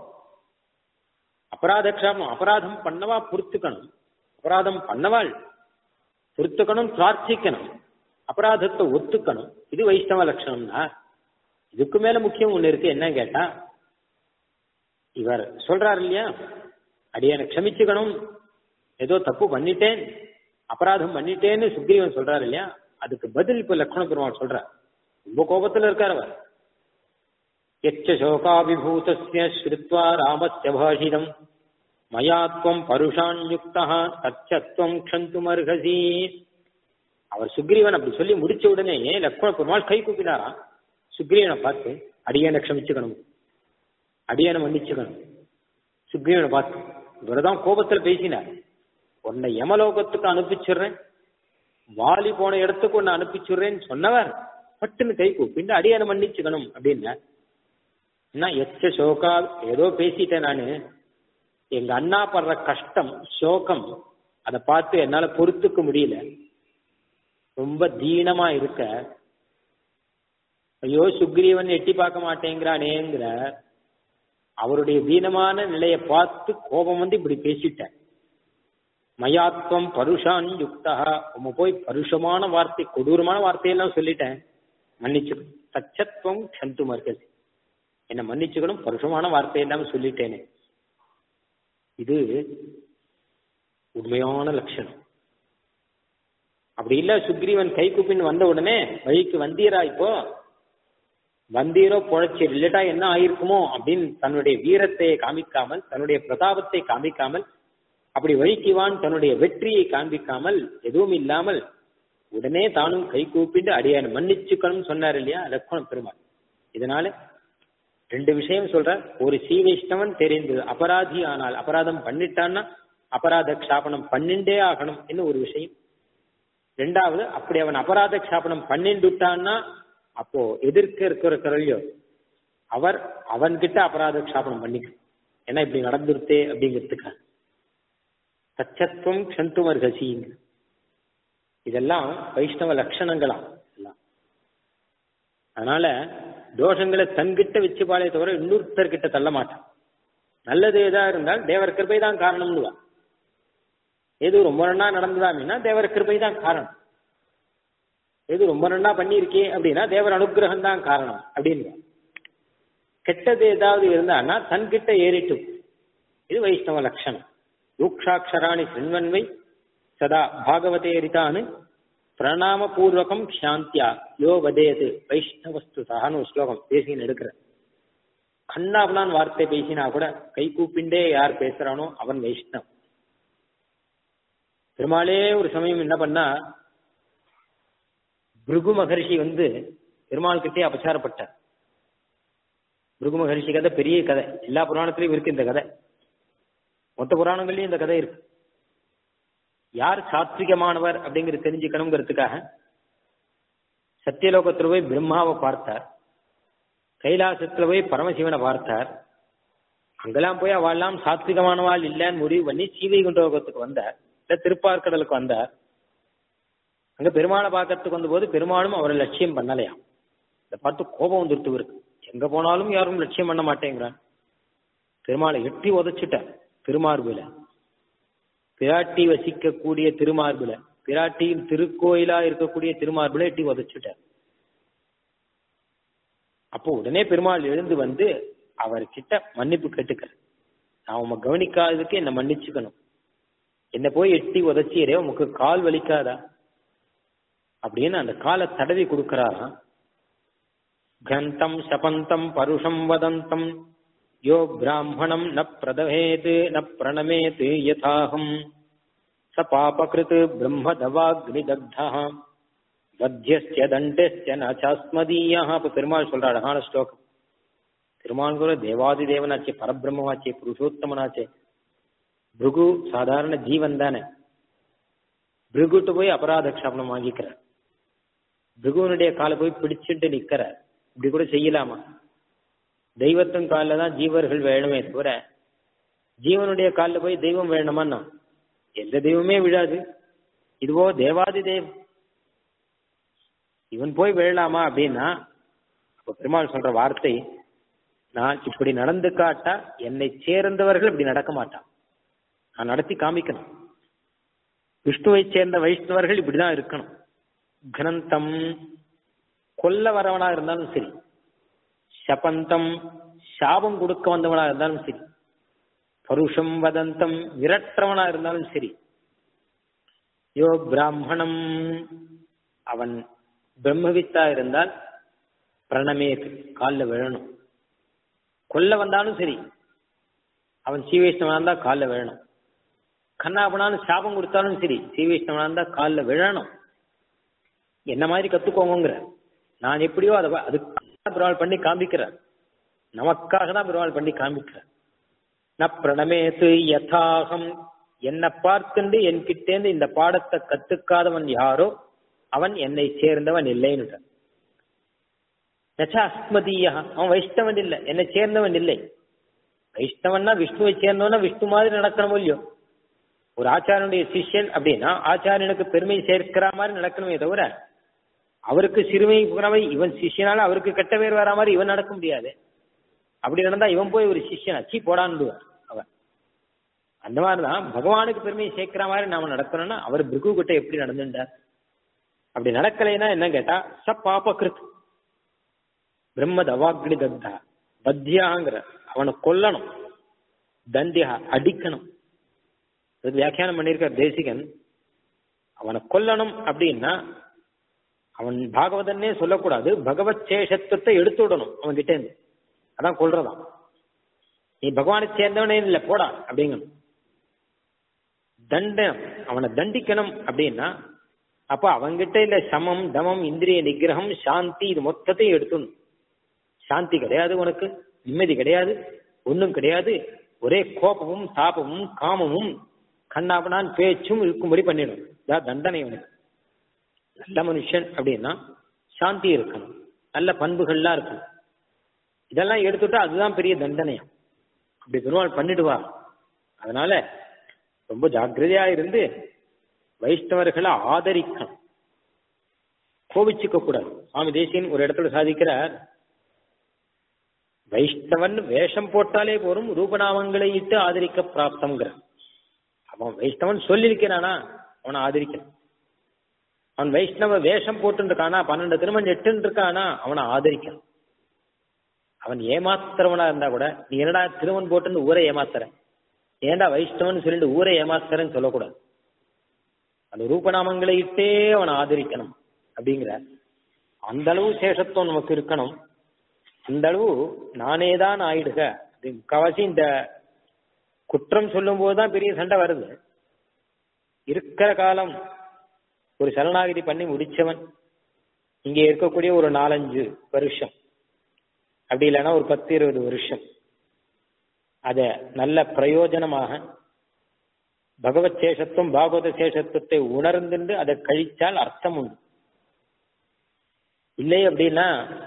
அபராத க்ஷாபம் அபராதம் பண்ணவா பொறுத்துக்கணும் அபராதம் பண்ணவாள் பொறுத்துக்கணும் பிரார்த்திக்கணும் அபராதத்தை ஒத்துக்கணும் இது வைஷ்ணவ லட்சணம்னா இதுக்கு மேல முக்கியம் ஒண்ணு இருக்கு என்ன கேட்டா இவர் சொல்றாரு இல்லையா அடியனை க்ஷமிச்சுக்கணும் ஏதோ தப்பு பண்ணிட்டேன் அபராதம் பண்ணிட்டேன்னு சுக்ரீவன் சொல்றாரு இல்லையா அதுக்கு பதில் இப்ப லக்ஷ்மண பெருமாள் சொல்றார் ரொம்ப கோபத்துல இருக்கார் அவர் எச்ச சோகாபிபூதஸ்ய ஸ்ருத்வா ராமஸ்ய பாஷிதம் மயாத்வம் பருஷான்யுக்தா தச்சத்வம் க்ஷந்துமர்ஹசி அவர் சுக்ரீவன் அப்படி சொல்லி முடிச்ச உடனே லக்ஷ்மண பெருமாள் கை கூப்பினாராம் சுக்ரீவனை பார்த்து அடியனை க்ஷமிச்சுக்கணும் அடியனை மன்னிச்சுக்கணும் சுக்ரீவனை பார்த்து இவர்தான் கோபத்துல பேசினார் உன்னை யமலோகத்துக்கு அனுப்பிச்சிடுறேன் வாலி போன இடத்துக்கு உன்னை அனுப்பிச்சுடுறேன்னு சொன்னவர் பட்டுன்னு கை கூப்பிட்டு அடியனை மன்னிச்சுக்கணும் அப்படின்னா என்ன எச்ச சோகா ஏதோ பேசிட்டேன் நானு எங்க அண்ணா படுற கஷ்டம் சோகம் அதை பார்த்து என்னால பொறுத்துக்க முடியல ரொம்ப தீனமா இருக்க ஐயோ சுக்ரீவன் எட்டி பார்க்க மாட்டேங்கிறானேங்கிற அவருடைய தீனமான நிலையை பார்த்து கோபம் வந்து இப்படி பேசிட்டேன் மயாத்வம் பருஷான் யுக்தா உம்ம போய் பருஷமான வார்த்தை கொடூரமான வார்த்தையெல்லாம் சொல்லிட்டேன் மன்னிச்சுக்கணும் தச்சத்துவம் சந்து மர்க்கஸ் என்ன மன்னிச்சுக்கணும் பருஷமான வார்த்தையெல்லாம் சொல்லிட்டேனே இது உண்மையான லட்சணம் அப்படி இல்ல சுக்ரீவன் கை கூப்பின்னு வந்த உடனே வழிக்கு வந்தீரா இப்போ வந்தீரோ பொழைச்சி இல்லட்டா என்ன ஆயிருக்குமோ அப்படின்னு தன்னுடைய வீரத்தை காமிக்காமல் தன்னுடைய பிரதாபத்தை காமிக்காமல் அப்படி வழிக்குவான் தன்னுடைய வெற்றியை காண்பிக்காமல் எதுவும் இல்லாமல் உடனே தானும் கை கூப்பிட்டு அடியான மன்னிச்சுக்கணும் சொன்னார் இல்லையா லக்ஷ்மண பெருமாள் இதனால ரெண்டு விஷயம் சொல்ற ஒரு சீ வைஷ்ணவன் தெரிந்து அபராதி ஆனால் அபராதம் பண்ணிட்டான்னா அபராத க்ஷாபனம் பண்ணிண்டே ஆகணும் என்ன ஒரு விஷயம் ரெண்டாவது அப்படி அவன் அபராத க்ஷாபனம் பண்ணிண்டுட்டான்னா அப்போ எதிர்க்க இருக்கிற கரல்யோ அவர் அவன்கிட்ட அபராத க்ஷாபனம் பண்ணிக்கணும் ஏன்னா இப்படி நடந்துருத்தே அப்படிங்கிறதுக்காக சச்சத்துவம் க்ஷந்துமர்கசிங்க இதெல்லாம் வைஷ்ணவ லட்சணங்களாம் எல்லாம் அதனால தோஷங்களை தன்கிட்ட வச்சுப்பாளே தவிர இன்னொருத்தர் கிட்ட தள்ள மாட்டான் நல்லது எதா இருந்தால் தேவர் கிருபை தான் காரணம்னுவா எது ரொம்ப நன்னா நடந்ததா அப்படின்னா தேவர் கிருபை தான் காரணம் எது ரொம்ப நன்னா பண்ணியிருக்கே அப்படின்னா தேவர் அனுகிரகம் தான் காரணம் அப்படின்னு கெட்டது ஏதாவது இருந்தான்னா தன்கிட்ட ஏறிட்டு இது வைஷ்ணவ லட்சணம் யூக்ஷாட்சராணி சின்வன்வை சதா பாகவதே ரிதானு பிரணாம பூர்வகம் சாந்தியா யோ வதேது வைஷ்ணவஸ்து சகான்னு ஒரு ஸ்லோகம் பேசின்னு எடுக்கிற கண்ணாபனான் வார்த்தை பேசினா கூட கை கூப்பிண்டே யார் பேசுறானோ அவன் வைஷ்ணவ் பெருமாளே ஒரு சமயம் என்ன பண்ணா பிருகு மகர்ஷி வந்து பெருமாள் கிட்டே அபச்சாரப்பட்டார் பிருகு மகர்ஷி கதை பெரிய கதை எல்லா புராணத்திலையும் இருக்கு இந்த கதை மொத்த புராணங்கள்லயும் இந்த கதை இருக்கு யார் சாத்விகமானவர் அப்படிங்கிறது தெரிஞ்சுக்கணுங்கிறதுக்காக சத்தியலோகத்துல போய் பிரம்மாவை பார்த்தார் கைலாசத்துல போய் பரமசிவனை பார்த்தார் அங்கெல்லாம் போய் அவெல்லாம் சாத்விகமானவாள் இல்லைன்னு முடிவு பண்ணி சீவைகுண்டோகத்துக்கு வந்தார் இல்ல திருப்பார்கடலுக்கு வந்தார் அங்க பெருமாளை பார்க்கறதுக்கு வந்தபோது பெருமாளும் அவரை லட்சியம் பண்ணலையாம் இதை பார்த்து கோபம் வந்துருத்து இருக்கு எங்க போனாலும் யாரும் லட்சியம் பண்ண மாட்டேங்கிறான் பெருமாளை எட்டி உதச்சிட்டார் திருமார்புல பிராட்டி வசிக்கக்கூடிய திருமார்புல பிராட்டியின் திருக்கோயிலா இருக்கக்கூடிய திருமார்புல எட்டி உதச்சிட்டார் அப்போ உடனே பெருமாள் எழுந்து வந்து அவர்கிட்ட மன்னிப்பு கேட்டுக்க நான் உங்க கவனிக்காததுக்கு என்ன மன்னிச்சுக்கணும் என்ன போய் எட்டி உதச்சியரே உமக்கு கால் வலிக்காதா அப்படின்னு அந்த காலை தடவி கொடுக்கிறாராம் கந்தம் சபந்தம் பருஷம் வதந்தம் யோ பிராமணம் ந பிரதவேத் ந பிரணமேத் யதாஹம் ச பாபகிருத் பிரம்மதவாக்னிதக்தா வத்தியஸ்ய தண்டஸ்ய நச்சாஸ்மதீயா இப்ப பெருமாள் சொல்ற அழகான ஸ்லோகம் பெருமாள் கூட தேவாதி தேவனாச்சே பரபிரம்மமாச்சே புருஷோத்தமனாச்சே பிருகு சாதாரண ஜீவன் தானே பிருகுட்டு போய் அபராத க்ஷாபனம் வாங்கிக்கிறார் பிருகுவனுடைய காலை போய் பிடிச்சிட்டு நிக்கிறார் இப்படி கூட செய்யலாமா தெய்வத்தின் காலில் தான் ஜீவர்கள் வேணுமே தவிர ஜீவனுடைய காலில் போய் தெய்வம் வேணுமான்னா எந்த தெய்வமே விழாது இதுவோ தேவாதி தெய்வம் இவன் போய் விழலாமா அப்படின்னா அப்ப பெருமாள் சொல்ற வார்த்தை நான் இப்படி நடந்து காட்டா என்னை சேர்ந்தவர்கள் இப்படி நடக்க மாட்டான் நான் நடத்தி காமிக்கணும் விஷ்ணுவை சேர்ந்த வைஷ்ணவர்கள் இப்படிதான் இருக்கணும் கனந்தம் கொல்ல வரவனா இருந்தாலும் சரி சபந்தம் சாபம் கொடுக்க வந்தவனா இருந்தாலும் சரி பருஷம் வதந்தம் விரற்றவனா இருந்தாலும் சரி யோ பிராமணம் அவன் பிரம்மவித்தா இருந்தால் பிரணமேத் காலில் விழணும் கொல்ல வந்தாலும் சரி அவன் சீவைஷ்ணவனா இருந்தா காலில் விழணும் கண்ணாபனாலும் சாபம் கொடுத்தாலும் சரி சீவைஷ்ணவனா இருந்தா காலில் விழணும் என்ன மாதிரி கத்துக்கோங்கிற நான் எப்படியோ அதை அதுக்காக பெருமாள் பண்ணி காமிக்கிறார் நமக்காக தான் பெருமாள் பண்ணி காமிக்கிறார் ந பிரணமேத்து யதாகம் என்னை பார்த்துண்டு என்கிட்டேந்து இந்த பாடத்தை கத்துக்காதவன் யாரோ அவன் என்னை சேர்ந்தவன் இல்லைன்னு நச்சா அஸ்மதீயா அவன் வைஷ்ணவன் இல்லை என்னை சேர்ந்தவன் இல்லை வைஷ்ணவன்னா விஷ்ணுவை சேர்ந்தவனா விஷ்ணு மாதிரி நடக்கணும் இல்லையோ ஒரு ஆச்சாரனுடைய சிஷ்யன் அப்படின்னா ஆச்சாரியனுக்கு பெருமை சேர்க்கிற மாதிரி நடக்கணுமே தவிர அவருக்கு சிறுமை புறவை இவன் சிஷ்யனால அவருக்கு கெட்ட பேர் வர மாதிரி இவன் நடக்க முடியாது அப்படி நடந்தா இவன் போய் ஒரு சிஷ்யன் அச்சி போடான்டுவார் அவன் அந்த மாதிரிதான் பகவானுக்கு பெருமையை சேர்க்கிற மாதிரி நாம நடக்கணும்னா அவர் பிருகு கிட்ட எப்படி நடந்துட்டார் அப்படி நடக்கலைன்னா என்ன கேட்டா ச பாபகிருத் பிரம்ம தவாக்னி தத்தா பத்தியாங்கிற அவனை கொல்லணும் தண்டியா அடிக்கணும் அது வியாக்கியானம் பண்ணியிருக்கார் தேசிகன் அவனை கொல்லணும் அப்படின்னா அவன் பாகவதன்னே சொல்லக்கூடாது பகவத் சேஷத்துவத்தை எடுத்து விடணும் அவன் கிட்ட இருந்து அதான் கொல்றதான் நீ பகவானை சேர்ந்தவனே இல்லை போடா அப்படிங்கணும் தண்டம் அவனை தண்டிக்கணும் அப்படின்னா அப்ப அவங்கிட்ட இல்ல சமம் தமம் இந்திரிய நிகிரகம் சாந்தி இது மொத்தத்தையும் எடுத்துடணும் சாந்தி கிடையாது உனக்கு நிம்மதி கிடையாது ஒன்றும் கிடையாது ஒரே கோபமும் தாபமும் காமமும் கண்ணாபனான் பேச்சும் இருக்கும்படி பண்ணிடும் இதான் தண்டனை உனக்கு நல்ல மனுஷன் அப்படின்னா சாந்தி இருக்கணும் நல்ல பண்புகள்லாம் இருக்கணும் இதெல்லாம் எடுத்துட்டா அதுதான் பெரிய தண்டனையா அப்படி பெருமாள் பண்ணிடுவா அதனால ரொம்ப ஜாக்கிரதையா இருந்து வைஷ்ணவர்களை ஆதரிக்கணும் கோபிச்சுக்க கூடாது சுவாமி தேசியன் ஒரு இடத்துல சாதிக்கிறார் வைஷ்ணவன் வேஷம் போட்டாலே போரும் ரூபநாமங்களை இட்டு ஆதரிக்க பிராப்தம்ங்கிற அவன் வைஷ்ணவன் சொல்லியிருக்கிறானா அவனை ஆதரிக்கணும் அவன் வைஷ்ணவ வேஷம் போட்டு இருக்கானா பன்னெண்டு திருமணம் எட்டுன்னு இருக்கானா அவனை ஆதரிக்கணும் அவன் ஏமாத்துறவனா இருந்தா கூட நீ என்னடா திருமண் போட்டு ஊரை ஏமாத்துற ஏன்டா வைஷ்ணவன் சொல்லிட்டு ஊரை ஏமாத்துறன்னு சொல்லக்கூடாது அந்த ரூபநாமங்களை இட்டே அவனை ஆதரிக்கணும் அப்படிங்கிற அந்த அளவு சேஷத்துவம் நமக்கு இருக்கணும் அந்த அளவு நானே தான் ஆயிடுக அது முக்காவாசி இந்த குற்றம் சொல்லும் போதுதான் பெரிய சண்டை வருது இருக்கிற காலம் ஒரு சரணாகிதி பண்ணி முடிச்சவன் இங்க இருக்கக்கூடிய ஒரு நாலஞ்சு வருஷம் அப்படி இல்லைன்னா ஒரு பத்து இருபது வருஷம் அத நல்ல பிரயோஜனமாக பகவத் சேஷத்துவம் பாகவத சேஷத்துவத்தை உணர்ந்துண்டு அதை கழிச்சால் அர்த்தம் உண்டு இல்லை அப்படின்னா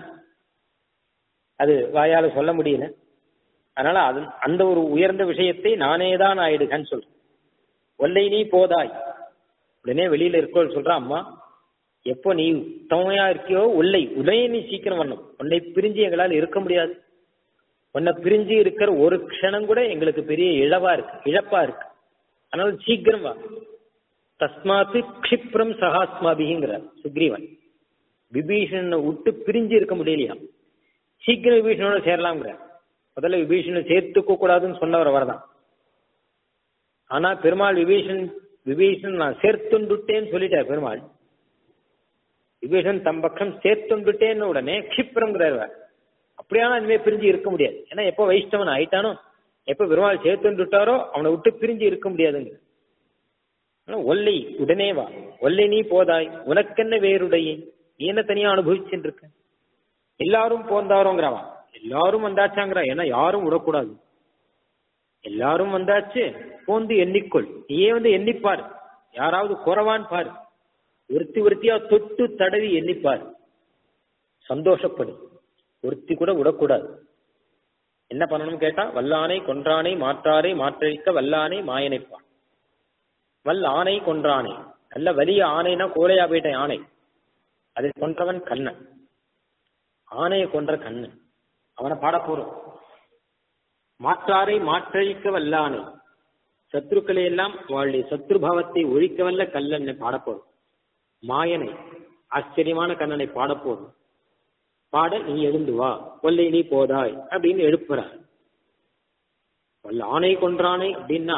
அது வாயால சொல்ல முடியல அதனால அது அந்த ஒரு உயர்ந்த விஷயத்தை நானே தான் ஆயிடுகன்னு சொல்றேன் ஒல்லை நீ போதாய் உடனே வெளியில இருக்கோள் சொல்ற அம்மா எப்போ நீ உத்தமையா இருக்கியோ உள்ளை உடனே நீ சீக்கிரம் வரணும் உன்னை பிரிஞ்சு எங்களால் இருக்க முடியாது உன்னை பிரிஞ்சு இருக்கிற ஒரு க்ஷணம் கூட எங்களுக்கு பெரிய இழவா இருக்கு இழப்பா இருக்கு அதனால சீக்கிரம் வா தஸ்மாத்து க்ஷிப்ரம் சகாஸ்மாபிங்கிறார் சுக்ரீவன் விபீஷணனை விட்டு பிரிஞ்சு இருக்க முடியலையா சீக்கிரம் விபீஷணோட சேரலாம்ங்கிற முதல்ல விபீஷணனை சேர்த்துக்க கூடாதுன்னு சொன்னவர் அவர்தான் ஆனா பெருமாள் விபீஷன் விபீஷன் நான் சேர்த்துண்டுட்டேன்னு சொல்லிட்டார் பெருமாள் விபீஷன் தம் பக்கம் சேர்த்துண்டுட்டேன்னு உடனே க்ஷிப்ரங்கிறார் அப்படியானா இனிமே பிரிஞ்சு இருக்க முடியாது ஏன்னா எப்போ வைஷ்ணவன் ஆயிட்டானோ எப்ப பெருமாள் சேர்த்துண்டுட்டாரோ அவனை விட்டு பிரிஞ்சு இருக்க முடியாதுங்க ஆனா ஒல்லை உடனே வா ஒல்லை நீ போதாய் உனக்கென்ன வேறுடைய நீ என்ன தனியா அனுபவிச்சுட்டு இருக்க எல்லாரும் போந்தாரோங்கிறவா எல்லாரும் வந்தாச்சாங்கிறா ஏன்னா யாரும் விடக்கூடாது எல்லாரும் வந்தாச்சு போந்து எண்ணிக்கொள் நீயே வந்து எண்ணிப்பார் யாராவது குறவான் பாரு ஒருத்தி ஒருத்தியா தொட்டு தடவி எண்ணிப்பார் சந்தோஷப்படு ஒருத்தி கூட விடக்கூடாது என்ன பண்ணணும் கேட்டா வல்லானை கொன்றானை மாற்றாரை மாற்றழிக்க வல்லானை மாயனைப்பான் வல் ஆனை கொன்றானை நல்ல வலிய ஆனைனா கோலையா போயிட்ட யானை அதை கொன்றவன் கண்ணன் ஆனையை கொன்ற கண்ணன் அவனை பாட போறோம் மாற்றாரை மாற்றழிக்க வல்லானை சத்ருக்களை எல்லாம் அவளுடைய சத்ருபாவத்தை ஒழிக்க வல்ல கல்லனை பாடப்போறோம் மாயனை ஆச்சரியமான கண்ணனை பாடப்போறோம் பாட நீ எழுந்து வா கொல்லை நீ போதாய் அப்படின்னு எழுப்புறார் வல்ல ஆனை கொன்றானை அப்படின்னா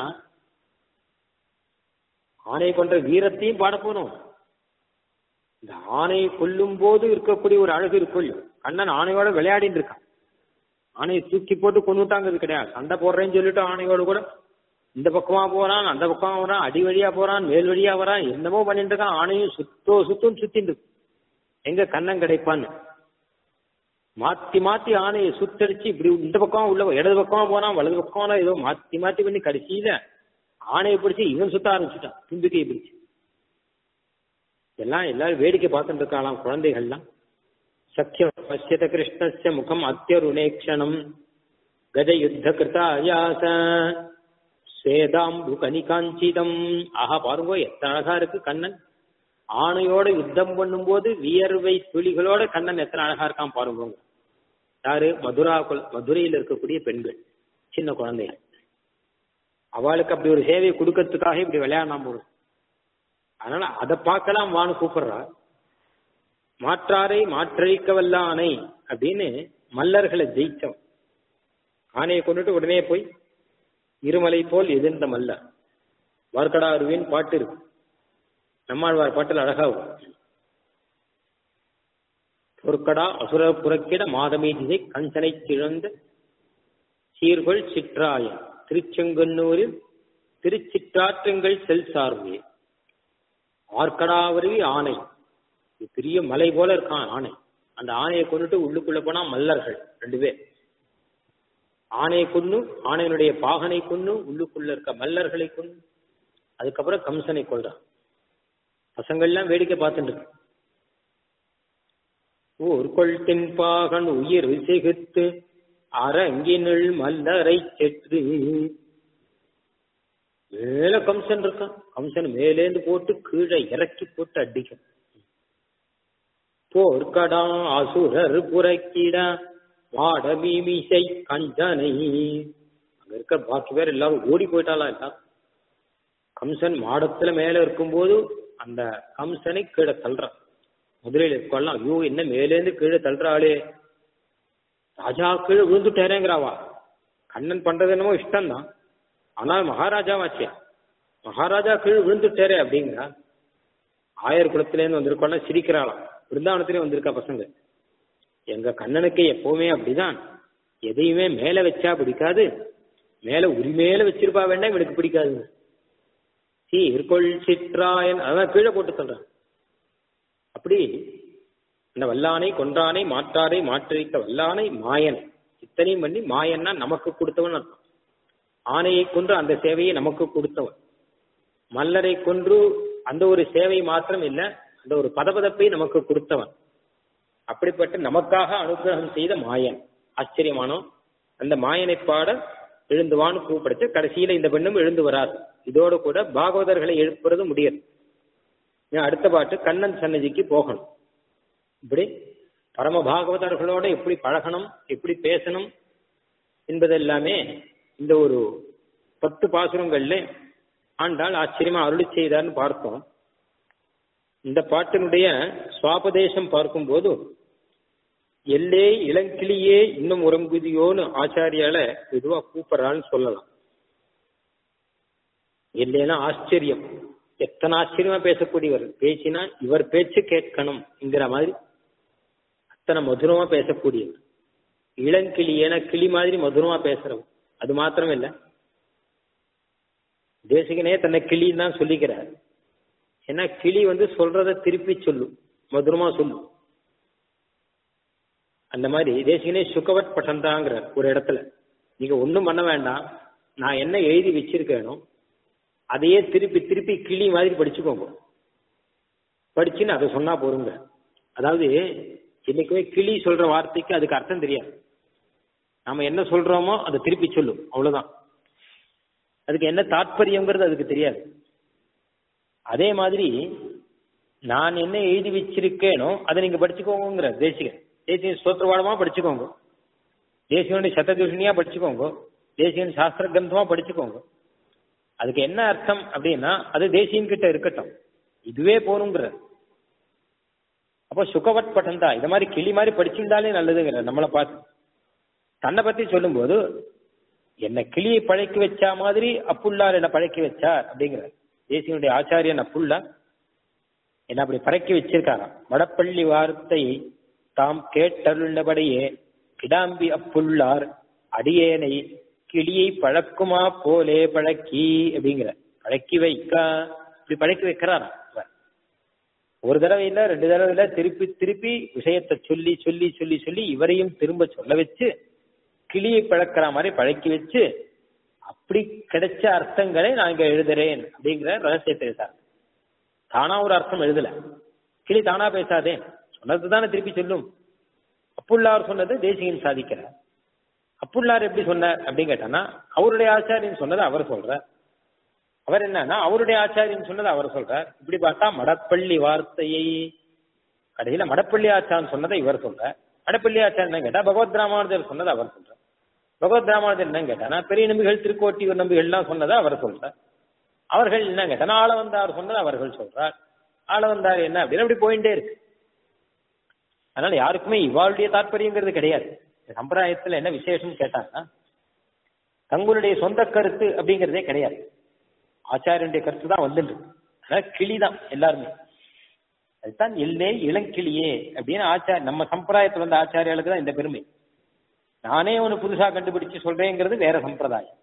ஆனை கொன்ற வீரத்தையும் பாட போறோம் இந்த ஆணையை கொல்லும் போது இருக்கக்கூடிய ஒரு அழகு இருக்கும் கண்ணன் ஆணையோட விளையாடிட்டு இருக்கான் ஆணையை தூக்கி போட்டு கொண்டுட்டாங்கிறது கிடையாது சண்டை போடுறேன்னு சொல்லிட்டு ஆணையோட கூட இந்த பக்கமா போறான் அந்த பக்கமா வரான் அடி வழியா போறான் மேல் வழியா வரான் என்னமோ பண்ணிட்டு இருக்கான் ஆணையும் சுத்தோ சுத்தும் சுத்திட்டு இருக்கு எங்க கண்ணன் கிடைப்பான்னு மாத்தி மாத்தி ஆணையை சுத்தடிச்சு இப்படி இந்த பக்கம் உள்ள இடது பக்கமா போனான் வலது பக்கமா ஏதோ மாத்தி மாத்தி பண்ணி கடைசியில ஆணையை பிடிச்சி இவன் சுத்த ஆரம்பிச்சுட்டான் தும்பிக்கையை பிடிச்சு எல்லாம் எல்லாரும் வேடிக்கை பார்த்துட்டு இருக்காளாம் குழந்தைகள்லாம் சக்கியம் பசியத கிருஷ்ணஸ்ய முகம் அத்தியருணேக்ஷணம் கஜ யுத்த கிருதாயாச சேதாம்பு கனிகாஞ்சிதம் ஆஹா பாருங்க எத்தனை அழகா இருக்கு கண்ணன் ஆணையோட யுத்தம் பண்ணும்போது வியர்வை துளிகளோட கண்ணன் எத்தனை அழகா இருக்கான் பாருங்க யாரு மதுரா குல- மதுரையில் இருக்கக்கூடிய பெண்கள் சின்ன குழந்தைகள் அவளுக்கு அப்படி ஒரு சேவையை கொடுக்கறதுக்காக இப்படி விளையாடாம போறோம் அதனால அதை பார்க்கலாம் வான்னு கூப்பிடுறா மாற்றாரை மாற்றழிக்க வல்ல ஆணை அப்படின்னு மல்லர்களை ஜெயிச்சவன் ஆணையை கொண்டுட்டு உடனே போய் இருமலை போல் எதிர்ந்த மல்லர் வார்க்கடா அருவின் பாட்டு இருக்கு நம்மாழ்வார் பாட்டில் அழகா வரும். பொற்கடா அசுர புறக்கிட மாதமே திசை கஞ்சனை கிழந்த சீர்கொள் சிற்றாய திருச்செங்கன்னூரில் திருச்சிற்றாற்றங்கள் செல் சார்பே ஆர்க்கடாவருவி ஆணை இது பெரிய மலை போல இருக்கான் ஆணை அந்த ஆணையை கொண்டுட்டு உள்ளுக்குள்ள போனா மல்லர்கள் ரெண்டு பேர் ஆணையை கொண்டு ஆணையனுடைய பாகனை கொண்டு உள்ளுக்குள்ள இருக்க மல்லர்களை கொண்டு அதுக்கப்புறம் கம்சனை கொள்றான் பசங்கள்லாம் வேடிக்கை பார்த்துட்டு இருக்கு ஊர்கொள் தென்பாகன் உயிர் விசைகுத்து அரங்கினுள் மல்லரை செற்று மேல கம்சன் இருக்கான் கம்சன் மேலேந்து போட்டு கீழே இறக்கி போட்டு அடிக்கும் போர்க்கடா அசுரர் புறக்கிட வாட மீமிசை கஞ்சனை அங்க இருக்க பாக்கி பேர் எல்லாரும் ஓடி போயிட்டாலாம் எல்லாம் கம்சன் மாடத்துல மேல இருக்கும்போது அந்த கம்சனை கீழே தள்ளுறான் மதுரையில இருக்கலாம் ஐயோ என்ன மேலேந்து கீழே தள்ளுறாளே ராஜா கீழே விழுந்துட்டேரேங்கிறாவா கண்ணன் பண்றது என்னமோ இஷ்டம்தான் ஆனால் மகாராஜாவாச்சே மகாராஜா கீழே விழுந்துட்டாரே அப்படிங்கிறா ஆயர் குலத்திலேருந்து வந்திருக்கோம்னா சிரிக்கிறாளாம் பிருந்தாவனத்திலே வந்திருக்கா பசங்க எங்க கண்ணனுக்கு எப்பவுமே அப்படிதான் எதையுமே மேல வச்சா பிடிக்காது மேல உரிமையில வச்சிருப்பா வேண்டாம் இவனுக்கு பிடிக்காதுங்க சீர்கொள் சிற்றாயன் அதான் கீழே போட்டு சொல்றேன் அப்படி இந்த வல்லானை கொன்றானை மாற்றாரை மாற்றழிக்க வல்லானை மாயன் இத்தனையும் பண்ணி மாயன்னா நமக்கு கொடுத்தவன் அர்த்தம் ஆணையை கொன்று அந்த சேவையை நமக்கு கொடுத்தவன் மல்லரை கொன்று அந்த ஒரு சேவை மாத்திரம் இல்ல அந்த ஒரு பதபதப்பை நமக்கு கொடுத்தவன் அப்படிப்பட்ட நமக்காக அனுகிரகம் செய்த மாயன் ஆச்சரியமானோம் அந்த மாயனை பாட எழுந்துவான்னு கூப்பிடுச்சு கடைசியில இந்த பெண்ணும் எழுந்து வராது இதோட கூட பாகவதர்களை எழுப்புறது முடியாது இனி அடுத்த பாட்டு கண்ணன் சன்னதிக்கு போகணும் இப்படி பரம பாகவதர்களோட எப்படி பழகணும் எப்படி பேசணும் என்பதெல்லாமே இந்த ஒரு பத்து பாசுரங்கள்ல ஆண்டாள் ஆச்சரியமா அருளி செய்தார்னு பார்த்தோம் இந்த பாட்டினுடைய சுவாபதேசம் பார்க்கும்போது எல்லே இளங்கிளியே இன்னும் உறங்குதியோன்னு ஆச்சாரியால இதுவா கூப்பிடறான்னு சொல்லலாம் இல்லைன்னா ஆச்சரியம் எத்தனை ஆச்சரியமா பேசக்கூடியவர் பேசினா இவர் பேச்சு கேட்கணும் என்கிற மாதிரி அத்தனை மதுரமா பேசக்கூடியவர் இளங்கிளி ஏன்னா கிளி மாதிரி மதுரமா பேசுறவர் அது மாத்திரம் இல்ல தேசிகனே தன்னை கிளின்னு தான் சொல்லிக்கிறார் ஏன்னா கிளி வந்து சொல்றத திருப்பி சொல்லும் மதுரமா சொல்லும் அந்த மாதிரி தேசிகனே சுகவத் பட்டந்தாங்கிறார் ஒரு இடத்துல நீங்க ஒண்ணும் பண்ண வேண்டாம் நான் என்ன எழுதி வச்சிருக்கேனோ அதையே திருப்பி திருப்பி கிளி மாதிரி படிச்சுக்கோங்க படிச்சுன்னு அதை சொன்னா போருங்க அதாவது என்னைக்குமே கிளி சொல்ற வார்த்தைக்கு அதுக்கு அர்த்தம் தெரியாது நாம என்ன சொல்றோமோ அதை திருப்பி சொல்லும் அவ்வளவுதான் அதுக்கு என்ன தாற்பயங்கிறது அதுக்கு தெரியாது அதே மாதிரி நான் என்ன எழுதி வச்சிருக்கேனோ அதை நீங்க படிச்சுக்கோங்கிற தேசிகன் தேசிய ஸ்தோத்திரவாடமா படிச்சுக்கோங்க தேசியனுடைய சததூஷணியா படிச்சுக்கோங்க தேசியன் சாஸ்திர கிரந்தமா படிச்சுக்கோங்க அதுக்கு என்ன அர்த்தம் அப்படின்னா அது தேசியம் கிட்ட இருக்கட்டும் இதுவே போகணுங்கிற அப்போ சுகவத் பட்டந்தா இந்த மாதிரி கிளி மாதிரி படிச்சிருந்தாலே நல்லதுங்கிற நம்மளை பார்த்து தன்னை பத்தி சொல்லும்போது என்ன கிளியை பழக்கி வச்சா மாதிரி அப்புல்லார் என்ன பழக்கி வச்சார் அப்படிங்கிற தேசியனுடைய ஆச்சாரியன் அப்புல்லா என்ன அப்படி பழக்கி வச்சிருக்காராம் வடப்பள்ளி வார்த்தை தாம் கேட்டருள்ளபடியே கிடாம்பி அப்புள்ளார் அடியேனை கிளியை பழக்குமா போலே பழக்கி அப்படிங்கிற பழக்கி வைக்கா இப்படி பழக்கி வைக்கிறாராம் இவர். ஒரு தடவை இல்ல ரெண்டு தடவை இல்ல திருப்பி திருப்பி விஷயத்தை சொல்லி சொல்லி சொல்லி சொல்லி இவரையும் திரும்ப சொல்ல வச்சு கிளியை பழக்கிற மாதிரி பழக்கி வச்சு அப்படி கிடைச்ச அர்த்தங்களை நான் இங்க எழுதுறேன் அப்படிங்கிற ரகசியத்தை எழுதார் தானா ஒரு அர்த்தம் எழுதல கிளி தானா பேசாதே சொன்னது தானே திருப்பி சொல்லும் அப்புள்ளார் சொன்னது தேசிகன் சாதிக்கிறார் அப்புள்ளார் எப்படி சொன்னார் அப்படின்னு கேட்டானா அவருடைய ஆச்சாரியன் சொன்னதை அவர் சொல்றார் அவர் என்னன்னா அவருடைய ஆச்சாரியன் சொன்னதை அவர் சொல்றார் இப்படி பார்த்தா மடப்பள்ளி வார்த்தையை கடைசியில மடப்பள்ளி ஆச்சான் சொன்னதை இவர் சொல்றார் மடப்பள்ளி ஆச்சான் என்ன கேட்டா பகவத் ராமானுஜர் சொன்னதை அவர் சொல்றார் பகவத் ராமானுஜர் என்ன கேட்டானா பெரிய நம்பிகள் திருக்கோட்டியூர் நம்பிகள்லாம் சொன்னதை அவர் சொல்றார் அவர்கள் என்ன கேட்டானா ஆள வந்தார் சொன்னதை அவர்கள் சொல்றார் ஆள வந்தார் என்ன அப்படின்னு அப்படி போயிட்டே இருக்கு அதனால யாருக்குமே இவாளுடைய தாற்பயங்கிறது கிடையாது இந்த சம்பிரதாயத்துல என்ன விசேஷம் கேட்டாங்கன்னா தங்களுடைய சொந்த கருத்து அப்படிங்கிறதே கிடையாது ஆச்சாரியனுடைய கருத்து தான் வந்துட்டு இருக்கு. அதனால கிளிதான் எல்லாருமே அதுதான் எல்லே இளங்கிளியே அப்படின்னு ஆச்சார நம்ம சம்பிரதாயத்துல வந்த ஆச்சாரியாளுக்கு தான் இந்த பெருமை நானே ஒன்று புதுசா கண்டுபிடிச்சு சொல்றேங்கிறது வேற சம்பிரதாயம்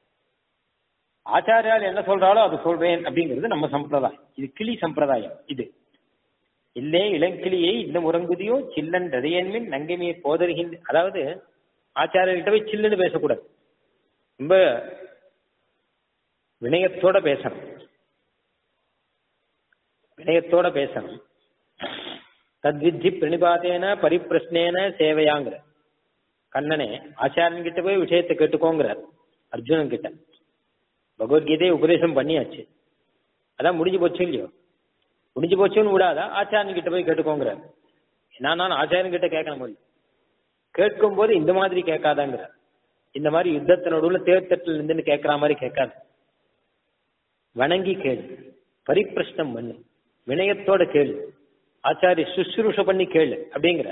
ஆச்சாரியால் என்ன சொல்றாலோ அது சொல்றேன் அப்படிங்கிறது நம்ம சம்பிரதாயம் இது கிளி சம்பிரதாயம் இது இல்லே இளங்கிளியை இன்னும் உறங்குதியோ சில்லன் ரதையன்மின் நங்கைமே போதருகின்ற அதாவது ஆச்சாரியர்கிட்ட போய் சில்லுன்னு பேசக்கூடாது ரொம்ப வினயத்தோட பேசணும் வினயத்தோட பேசணும் தத்வித்தி பிரணிபாதேன பரிப்பிரஷ்னேன சேவையாங்கிற கண்ணனே ஆச்சாரியன் கிட்ட போய் விஷயத்தை கேட்டுக்கோங்கிறார் அர்ஜுனன் கிட்ட பகவத்கீதையை உபதேசம் பண்ணியாச்சு அதான் முடிஞ்சு போச்சு இல்லையோ முடிஞ்சு போச்சுன்னு விடாதா ஆச்சாரியன் கிட்ட போய் கேட்டுக்கோங்கிறார் ஏன்னா நான் ஆச்சாரியன் கிட்ட கேட்கணும் முடியும் கேட்கும் போது இந்த மாதிரி கேட்காதாங்கிற இந்த மாதிரி யுத்தத்தின் நடுவில் தேர்தட்டில் நின்று கேட்கிற மாதிரி கேட்காது வணங்கி கேளு பரிப்பிரஷ்னம் பண்ணு வினயத்தோட கேளு ஆச்சாரிய சுசுரூஷ பண்ணி கேளு அப்படிங்கிற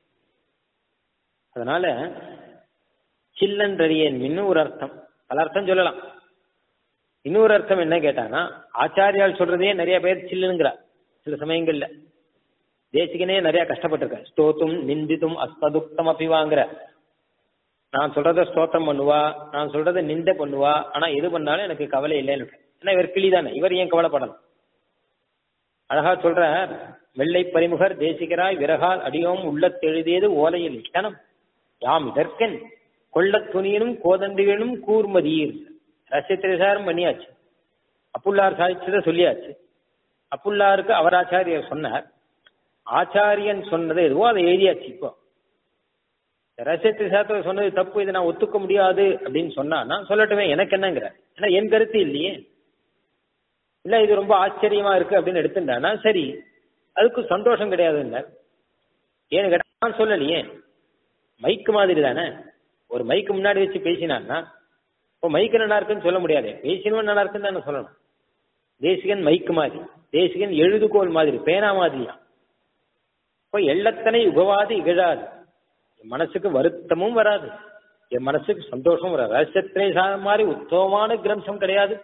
அதனால சில்லன்றறியன் இன்னும் ஒரு அர்த்தம் பல அர்த்தம் சொல்லலாம் இன்னொரு அர்த்தம் என்ன கேட்டானா ஆச்சாரியால் சொல்றதே நிறைய பேர் சில்லுங்கிறா சில சமயங்கள்ல தேசிகனே நிறைய கஷ்டப்பட்டிருக்க ஸ்தோத்தும் நிந்தித்தும் அஸ்ததுக்தம் அப்பிவாங்கிற நான் சொல்றத ஸ்தோத்திரம் பண்ணுவா நான் சொல்றத நிந்த பண்ணுவா ஆனா எது பண்ணாலும் எனக்கு கவலை இல்லைன்னு ஏன்னா இவர் கிளி தானே இவர் ஏன் கவலைப்படணும் அழகா சொல்ற வெள்ளை பரிமுகர் தேசிகராய் விரகால் அடியோம் உள்ளத்தெழுதியது ஓலையில் இட்டனம் யாம் இதற்கென் கொள்ளத் துணியனும் கோதண்டியனும் கூர்மதியீர் ரசித்திரசாரம் பண்ணியாச்சு அப்புல்லார் சாதிச்சதை சொல்லியாச்சு அப்புல்லாருக்கு அவர் ஆச்சாரியர் சொன்னார் ஆச்சாரியன் சொன்னது எதுவோ அதை எழுதியாச்சு இப்போ ரசித்திர சாஸ்திரம் சொன்னது தப்பு இதை நான் ஒத்துக்க முடியாது அப்படின்னு சொன்னான்னா சொல்லட்டுமே எனக்கு என்னங்கிற ஏன்னா என் கருத்து இல்லையே இல்ல இது ரொம்ப ஆச்சரியமா இருக்கு அப்படின்னு எடுத்துட்டானா சரி அதுக்கு சந்தோஷம் கிடையாதுங்க ஏன்னு கேட்டா நான் சொல்லலையே மைக்கு மாதிரி தானே ஒரு மைக்கு முன்னாடி வச்சு பேசினான்னா இப்போ மைக்கு நல்லா இருக்குன்னு சொல்ல முடியாது பேசினவன் நல்லா இருக்குன்னு தானே சொல்லணும் தேசிகன் மைக்கு மாதிரி தேசிகன் எழுதுகோல் மாதிரி பேனா மாதிரியா இப்போ எள்ளத்தனை உபவாது இகழாது என் மனசுக்கு வருத்தமும் வராது என் மனசுக்கு சந்தோஷம் வராது ரகசியத்தினை சாதம் மாதிரி உத்தமமான கிரந்தம் கிடையாது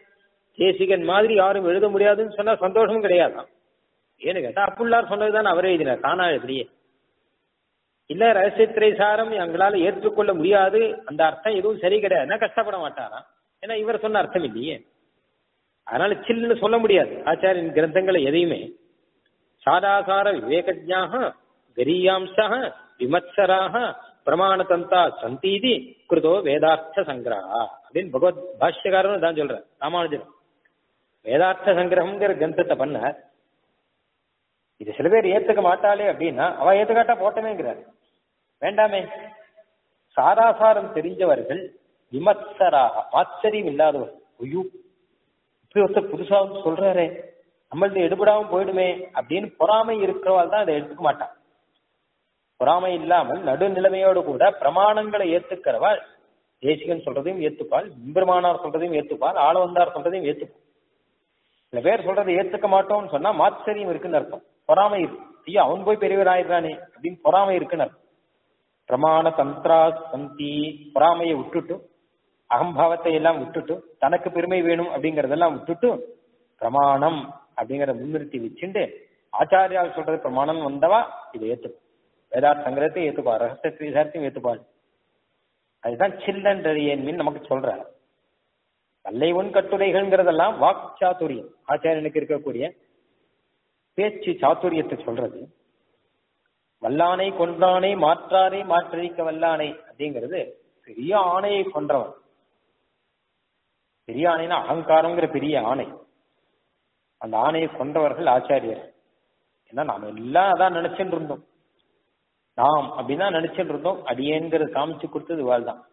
தேசிகன் மாதிரி யாரும் எழுத முடியாதுன்னு சொன்னா சந்தோஷமும் கிடையாதான் ஏன்னு கேட்டா அப்புள்ளார் சொன்னதுதான் அவரே எழுதினார் தானா எழுதியே இல்ல ரகசியத்திரை சாரம் எங்களால ஏற்றுக்கொள்ள முடியாது அந்த அர்த்தம் எதுவும் சரி கிடையாதுன்னா கஷ்டப்பட மாட்டாராம் ஏன்னா இவர் சொன்ன அர்த்தம் இல்லையே அதனால சில்லுன்னு சொல்ல முடியாது ஆச்சாரியின் கிரந்தங்களை எதையுமே சாதாசார விவேகஜாக கரீயாம்சா விமத்சராக பிரமாணதந்தா சந்தீதி கிருதோ வேதார்த்த சங்கிரகா அப்படின்னு பகவத் பாஷ்யக்காரன் தான் சொல்ற ராமானுஜர் வேதார்த்த சங்கிரகம்ங்கிற கிரந்தத்தை பண்ண இது சில பேர் ஏத்துக்க மாட்டாளே அப்படின்னா அவ ஏத்துக்காட்டா போட்டமேங்கிறார் வேண்டாமே சாராசாரம் தெரிஞ்சவர்கள் விமத்சராக ஆச்சரியம் இல்லாதவர் ஐயோ இப்படி ஒருத்தர் புதுசா வந்து சொல்றாரே நம்மள்ட்ட எடுபடாம போயிடுமே அப்படின்னு பொறாமை இருக்கிறவாள் தான் அதை எடுத்துக்க மாட்டான் பொறாமை இல்லாமல் நடுநிலைமையோடு கூட பிரமாணங்களை ஏத்துக்கிறவாள் தேசிகன் சொல்றதையும் ஏத்துப்பாள் இம்பெருமானார் சொல்றதையும் ஏத்துப்பாள் ஆளவந்தார் சொல்றதையும் ஏத்துப்பாள் சில பேர் சொல்றதை ஏத்துக்க மாட்டோம்னு சொன்னா மாச்சரியம் இருக்குன்னு அர்த்தம் பொறாமை இருக்கு ஐயோ அவன் போய் பெரியவர் ஆயிடுறானே அப்படின்னு பொறாமை இருக்குன்னு அர்த்தம் பிரமாண தந்திரா சந்தி பொறாமையை விட்டுட்டு அகம்பாவத்தை எல்லாம் விட்டுட்டு தனக்கு பெருமை வேணும் அப்படிங்கறதெல்லாம் விட்டுட்டு பிரமாணம் அப்படிங்கறத முன்னிறுத்தி வச்சுட்டு ஆச்சாரியால் சொல்றது பிரமாணம் வந்தவா இதை ஏத்துப்பா வேதார்த்த சங்கரத்தை ஏத்துப்பா ரகசிய விசாரத்தையும் ஏத்துப்பாள் அதுதான் சில்லன்றறியன் மீன் நமக்கு சொல்ற வல்லை உன் கட்டுரைகள்ங்கிறதெல்லாம் வாக் சாத்துரியம் ஆச்சாரியனுக்கு இருக்கக்கூடிய பேச்சு சாத்துரியத்தை சொல்றது வல்லானை கொன்றானை மாற்றாரை மாற்றழிக்க வல்லானை அப்படிங்கிறது பெரிய ஆணையை கொன்றவன் பெரிய ஆணைனா அகங்காரங்கிற பெரிய ஆணை அந்த ஆணையை கொண்டவர்கள் ஆச்சாரியர் ஏன்னா நாம எல்லாம் அதான் நினைச்சுட்டு இருந்தோம் நாம் அப்படின்னா நினைச்சுட்டு இருந்தோம் அடியேங்கிறது காமிச்சு கொடுத்தது இவாள் தான்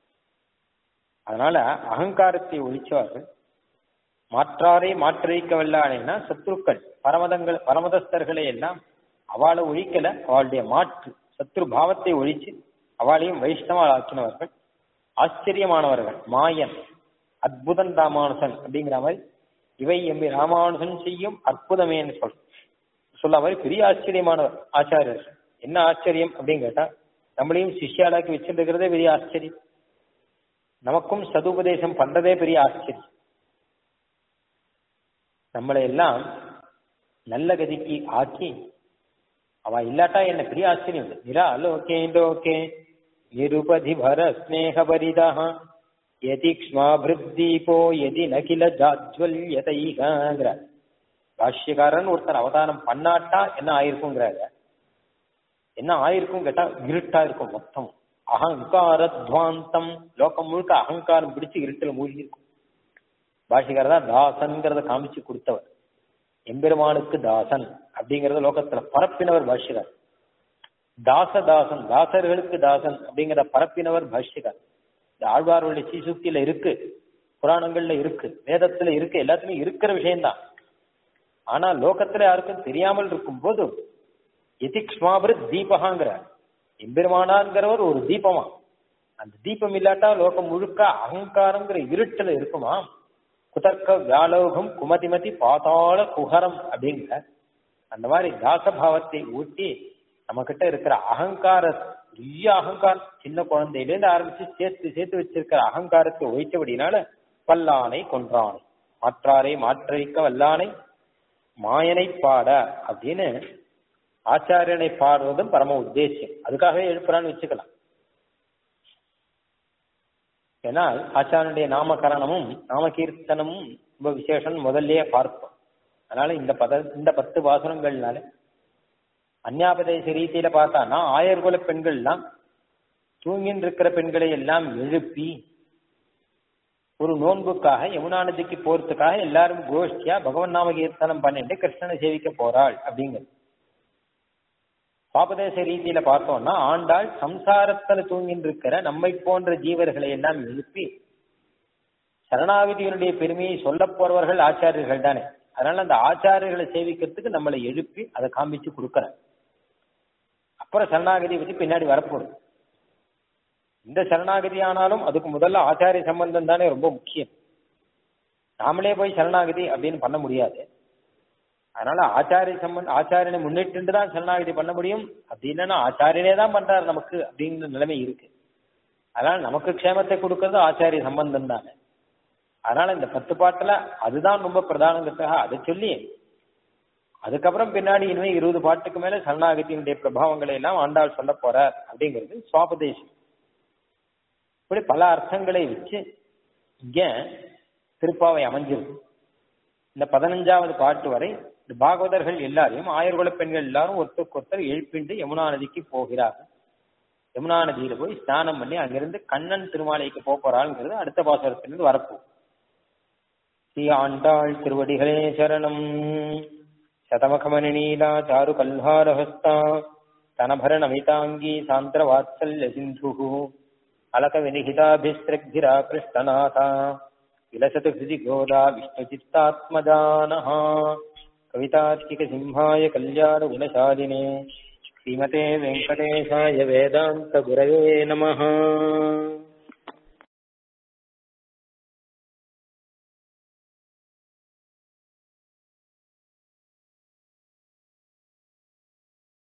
அதனால அகங்காரத்தை ஒழிச்சவர்கள் மாற்றாரை மாற்றழிக்க வல்லானைனா சத்ருக்கள் பரமதங்கள் பரமதஸ்தர்களை எல்லாம் அவளை ஒழிக்கல அவளுடைய மாற்று சத்ரு பாவத்தை ஒழிச்சு அவளையும் வைஷ்ணவ ஆக்கினவர்கள் ஆச்சரியமானவர்கள் மாயன் அற்புதன் ராமானுசன் அப்படிங்கிற மாதிரி இவை எம்பி ராமானுசன் செய்யும் அற்புதமேன்னு சொல் சொல்ல மாதிரி பெரிய ஆச்சரியமானவர் ஆச்சாரியர் என்ன ஆச்சரியம் அப்படின்னு கேட்டா நம்மளையும் சிஷ்யாலாக்கி வச்சிருக்கிறதே பெரிய ஆச்சரியம் நமக்கும் சதுபதேசம் பண்றதே பெரிய ஆச்சரியம் நம்மளை எல்லாம் நல்ல கதிக்கு ஆக்கி அவ இல்லாட்டா என்ன பெரிய ஆச்சரியம் இல்லை நிரா லோகே லோகே நிருபதி பர ஸ்னேக பரிதா எதி க்ஷ்மாபிருத்தீபோ எதி நகில ஜாஜ்வல்யதைகாங்கிற பாஷ்யக்காரன் ஒருத்தர் அவதாரம் பண்ணாட்டா என்ன ஆயிருக்குங்கிறாங்க என்ன ஆயிருக்கும் கேட்டா இருட்டா இருக்கும் மொத்தம் அகங்காரத்வாந்தம் லோகம் முழுக்க அகங்காரம் பிடிச்சு இருட்டில் மூழ்கி இருக்கும் பாஷிகாரர் தான் தாசன்கிறத காமிச்சு கொடுத்தவர் எம்பெருமானுக்கு தாசன் அப்படிங்கறத லோகத்துல பரப்பினவர் பாஷ்யகார் தாசதாசன் தாசர்களுக்கு தாசன் அப்படிங்கிற பரப்பினவர் பாஷ்யகார் இந்த ஆழ்வாருடைய சீசுக்தியில இருக்கு புராணங்கள்ல இருக்கு வேதத்துல இருக்கு எல்லாத்துலயும் இருக்கிற விஷயம்தான் ஆனா லோகத்துல யாருக்கும் தெரியாமல் இருக்கும் போது எதிக்ஷ்மாபிரத் தீபகாங்கிற எம்பெருமானாங்கிறவர் ஒரு தீபமா அந்த தீபம் இல்லாட்டா லோகம் முழுக்க அகங்காரங்கிற இருட்டுல இருக்குமா குதர்க்க வியாலோகம் குமதிமதி பாதாள குஹரம் அப்படிங்கிற அந்த மாதிரி தாசபாவத்தை ஊட்டி நம்ம கிட்ட இருக்கிற அகங்கார பெரிய அகங்காரம் சின்ன குழந்தையிலேருந்து ஆரம்பிச்சு சேர்த்து சேர்த்து வச்சிருக்கிற அகங்காரத்தை ஒழித்தபடினால வல்லானை கொன்றானை மாற்றாரை மாற்றழிக்க வல்லானை மாயனை பாட அப்படின்னு ஆச்சாரியனை பாடுவதும் பரம உத்தேசியம் அதுக்காகவே எழுப்புறான்னு வச்சுக்கலாம் ஏன்னா ஆச்சாரனுடைய நாமகரணமும் நாமகீர்த்தனமும் ரொம்ப விசேஷம் முதல்லயே பார்த்தோம் அதனால இந்த பத இந்த பத்து வாசனங்கள்னால அந்யாபதேச ரீதியில பார்த்தானா ஆயர்குல பெண்கள்லாம் தூங்கின்னு இருக்கிற பெண்களை எல்லாம் எழுப்பி ஒரு நோன்புக்காக யமுனா நதிக்கு போறதுக்காக எல்லாரும் கோஷ்டியா பகவன் நாம கீர்த்தனம் பண்ணிட்டு கிருஷ்ணனை சேவிக்க போறாள் அப்படிங்கிறது பாபதேச ரீதியில பார்த்தோம்னா ஆண்டாள் சம்சாரத்துல தூங்கிட்டு இருக்கிற நம்மை போன்ற ஜீவர்களை எல்லாம் எழுப்பி சரணாகதியினுடைய பெருமையை சொல்ல போறவர்கள் ஆச்சாரியர்கள் தானே அதனால அந்த ஆச்சாரியர்களை சேவிக்கிறதுக்கு நம்மளை எழுப்பி அதை காமிச்சு கொடுக்கறேன் அப்புறம் சரணாகதியை பத்தி பின்னாடி வரப்போகுது இந்த சரணாகதி ஆனாலும் அதுக்கு முதல்ல ஆச்சாரிய சம்பந்தம் தானே ரொம்ப முக்கியம் நாமளே போய் சரணாகதி அப்படின்னு பண்ண முடியாது அதனால ஆச்சாரிய சம்பந்த ஆச்சாரியனை முன்னிட்டு தான் சரணாகதி பண்ண முடியும் அப்படி இல்லைன்னா ஆச்சாரியனே தான் பண்றாரு நமக்கு அப்படிங்கிற நிலைமை இருக்கு அதனால நமக்கு க்ஷேமத்தை கொடுக்கறது ஆச்சாரிய சம்பந்தம் தானே அதனால இந்த பத்து பாட்டுல அதுதான் ரொம்ப பிரதானங்கிறதுக்காக அதை சொல்லி அதுக்கப்புறம் பின்னாடி இனிமே இருபது பாட்டுக்கு மேல சரணாகத்தியினுடைய பிரபாவங்களை எல்லாம் ஆண்டாள் சொல்ல போறார் அப்படிங்கிறது சுவாபதேசம் இப்படி பல அர்த்தங்களை வச்சு இங்க திருப்பாவை அமைஞ்சிருக்கு இந்த பதினஞ்சாவது பாட்டு வரை இந்த பாகவதர்கள் எல்லாரையும் ஆயர்குல பெண்கள் எல்லாரும் ஒருத்தருக்கு ஒருத்தர் எழுப்பிண்டு யமுனா நதிக்கு போகிறார்கள் யமுனா நதியில போய் ஸ்நானம் பண்ணி அங்கிருந்து கண்ணன் திருமாலைக்கு போக போறாள்ங்கிறது அடுத்த பாசனத்திலிருந்து வரப்போம் ஸ்ரீ ஆண்டாள் திருவடிகளே சரணம் சதமகமணி நீலா சாரு கல்ஹாரஹஸ்தா தனபரணமிதாங்கி சாந்திர வாத்சல்ய சிந்து அலக வினிகிதாபிஸ்திரக்திரா கிருஷ்ணநாதா விலசது ஹிருதி கோதா விஷ்ணுச்சித்தாத்மஜானः कवितार्किकसिंहाय कल्याणगुणशालिने श्रीमते वेङ्कटेशाय वेदान्तगुरवे नमः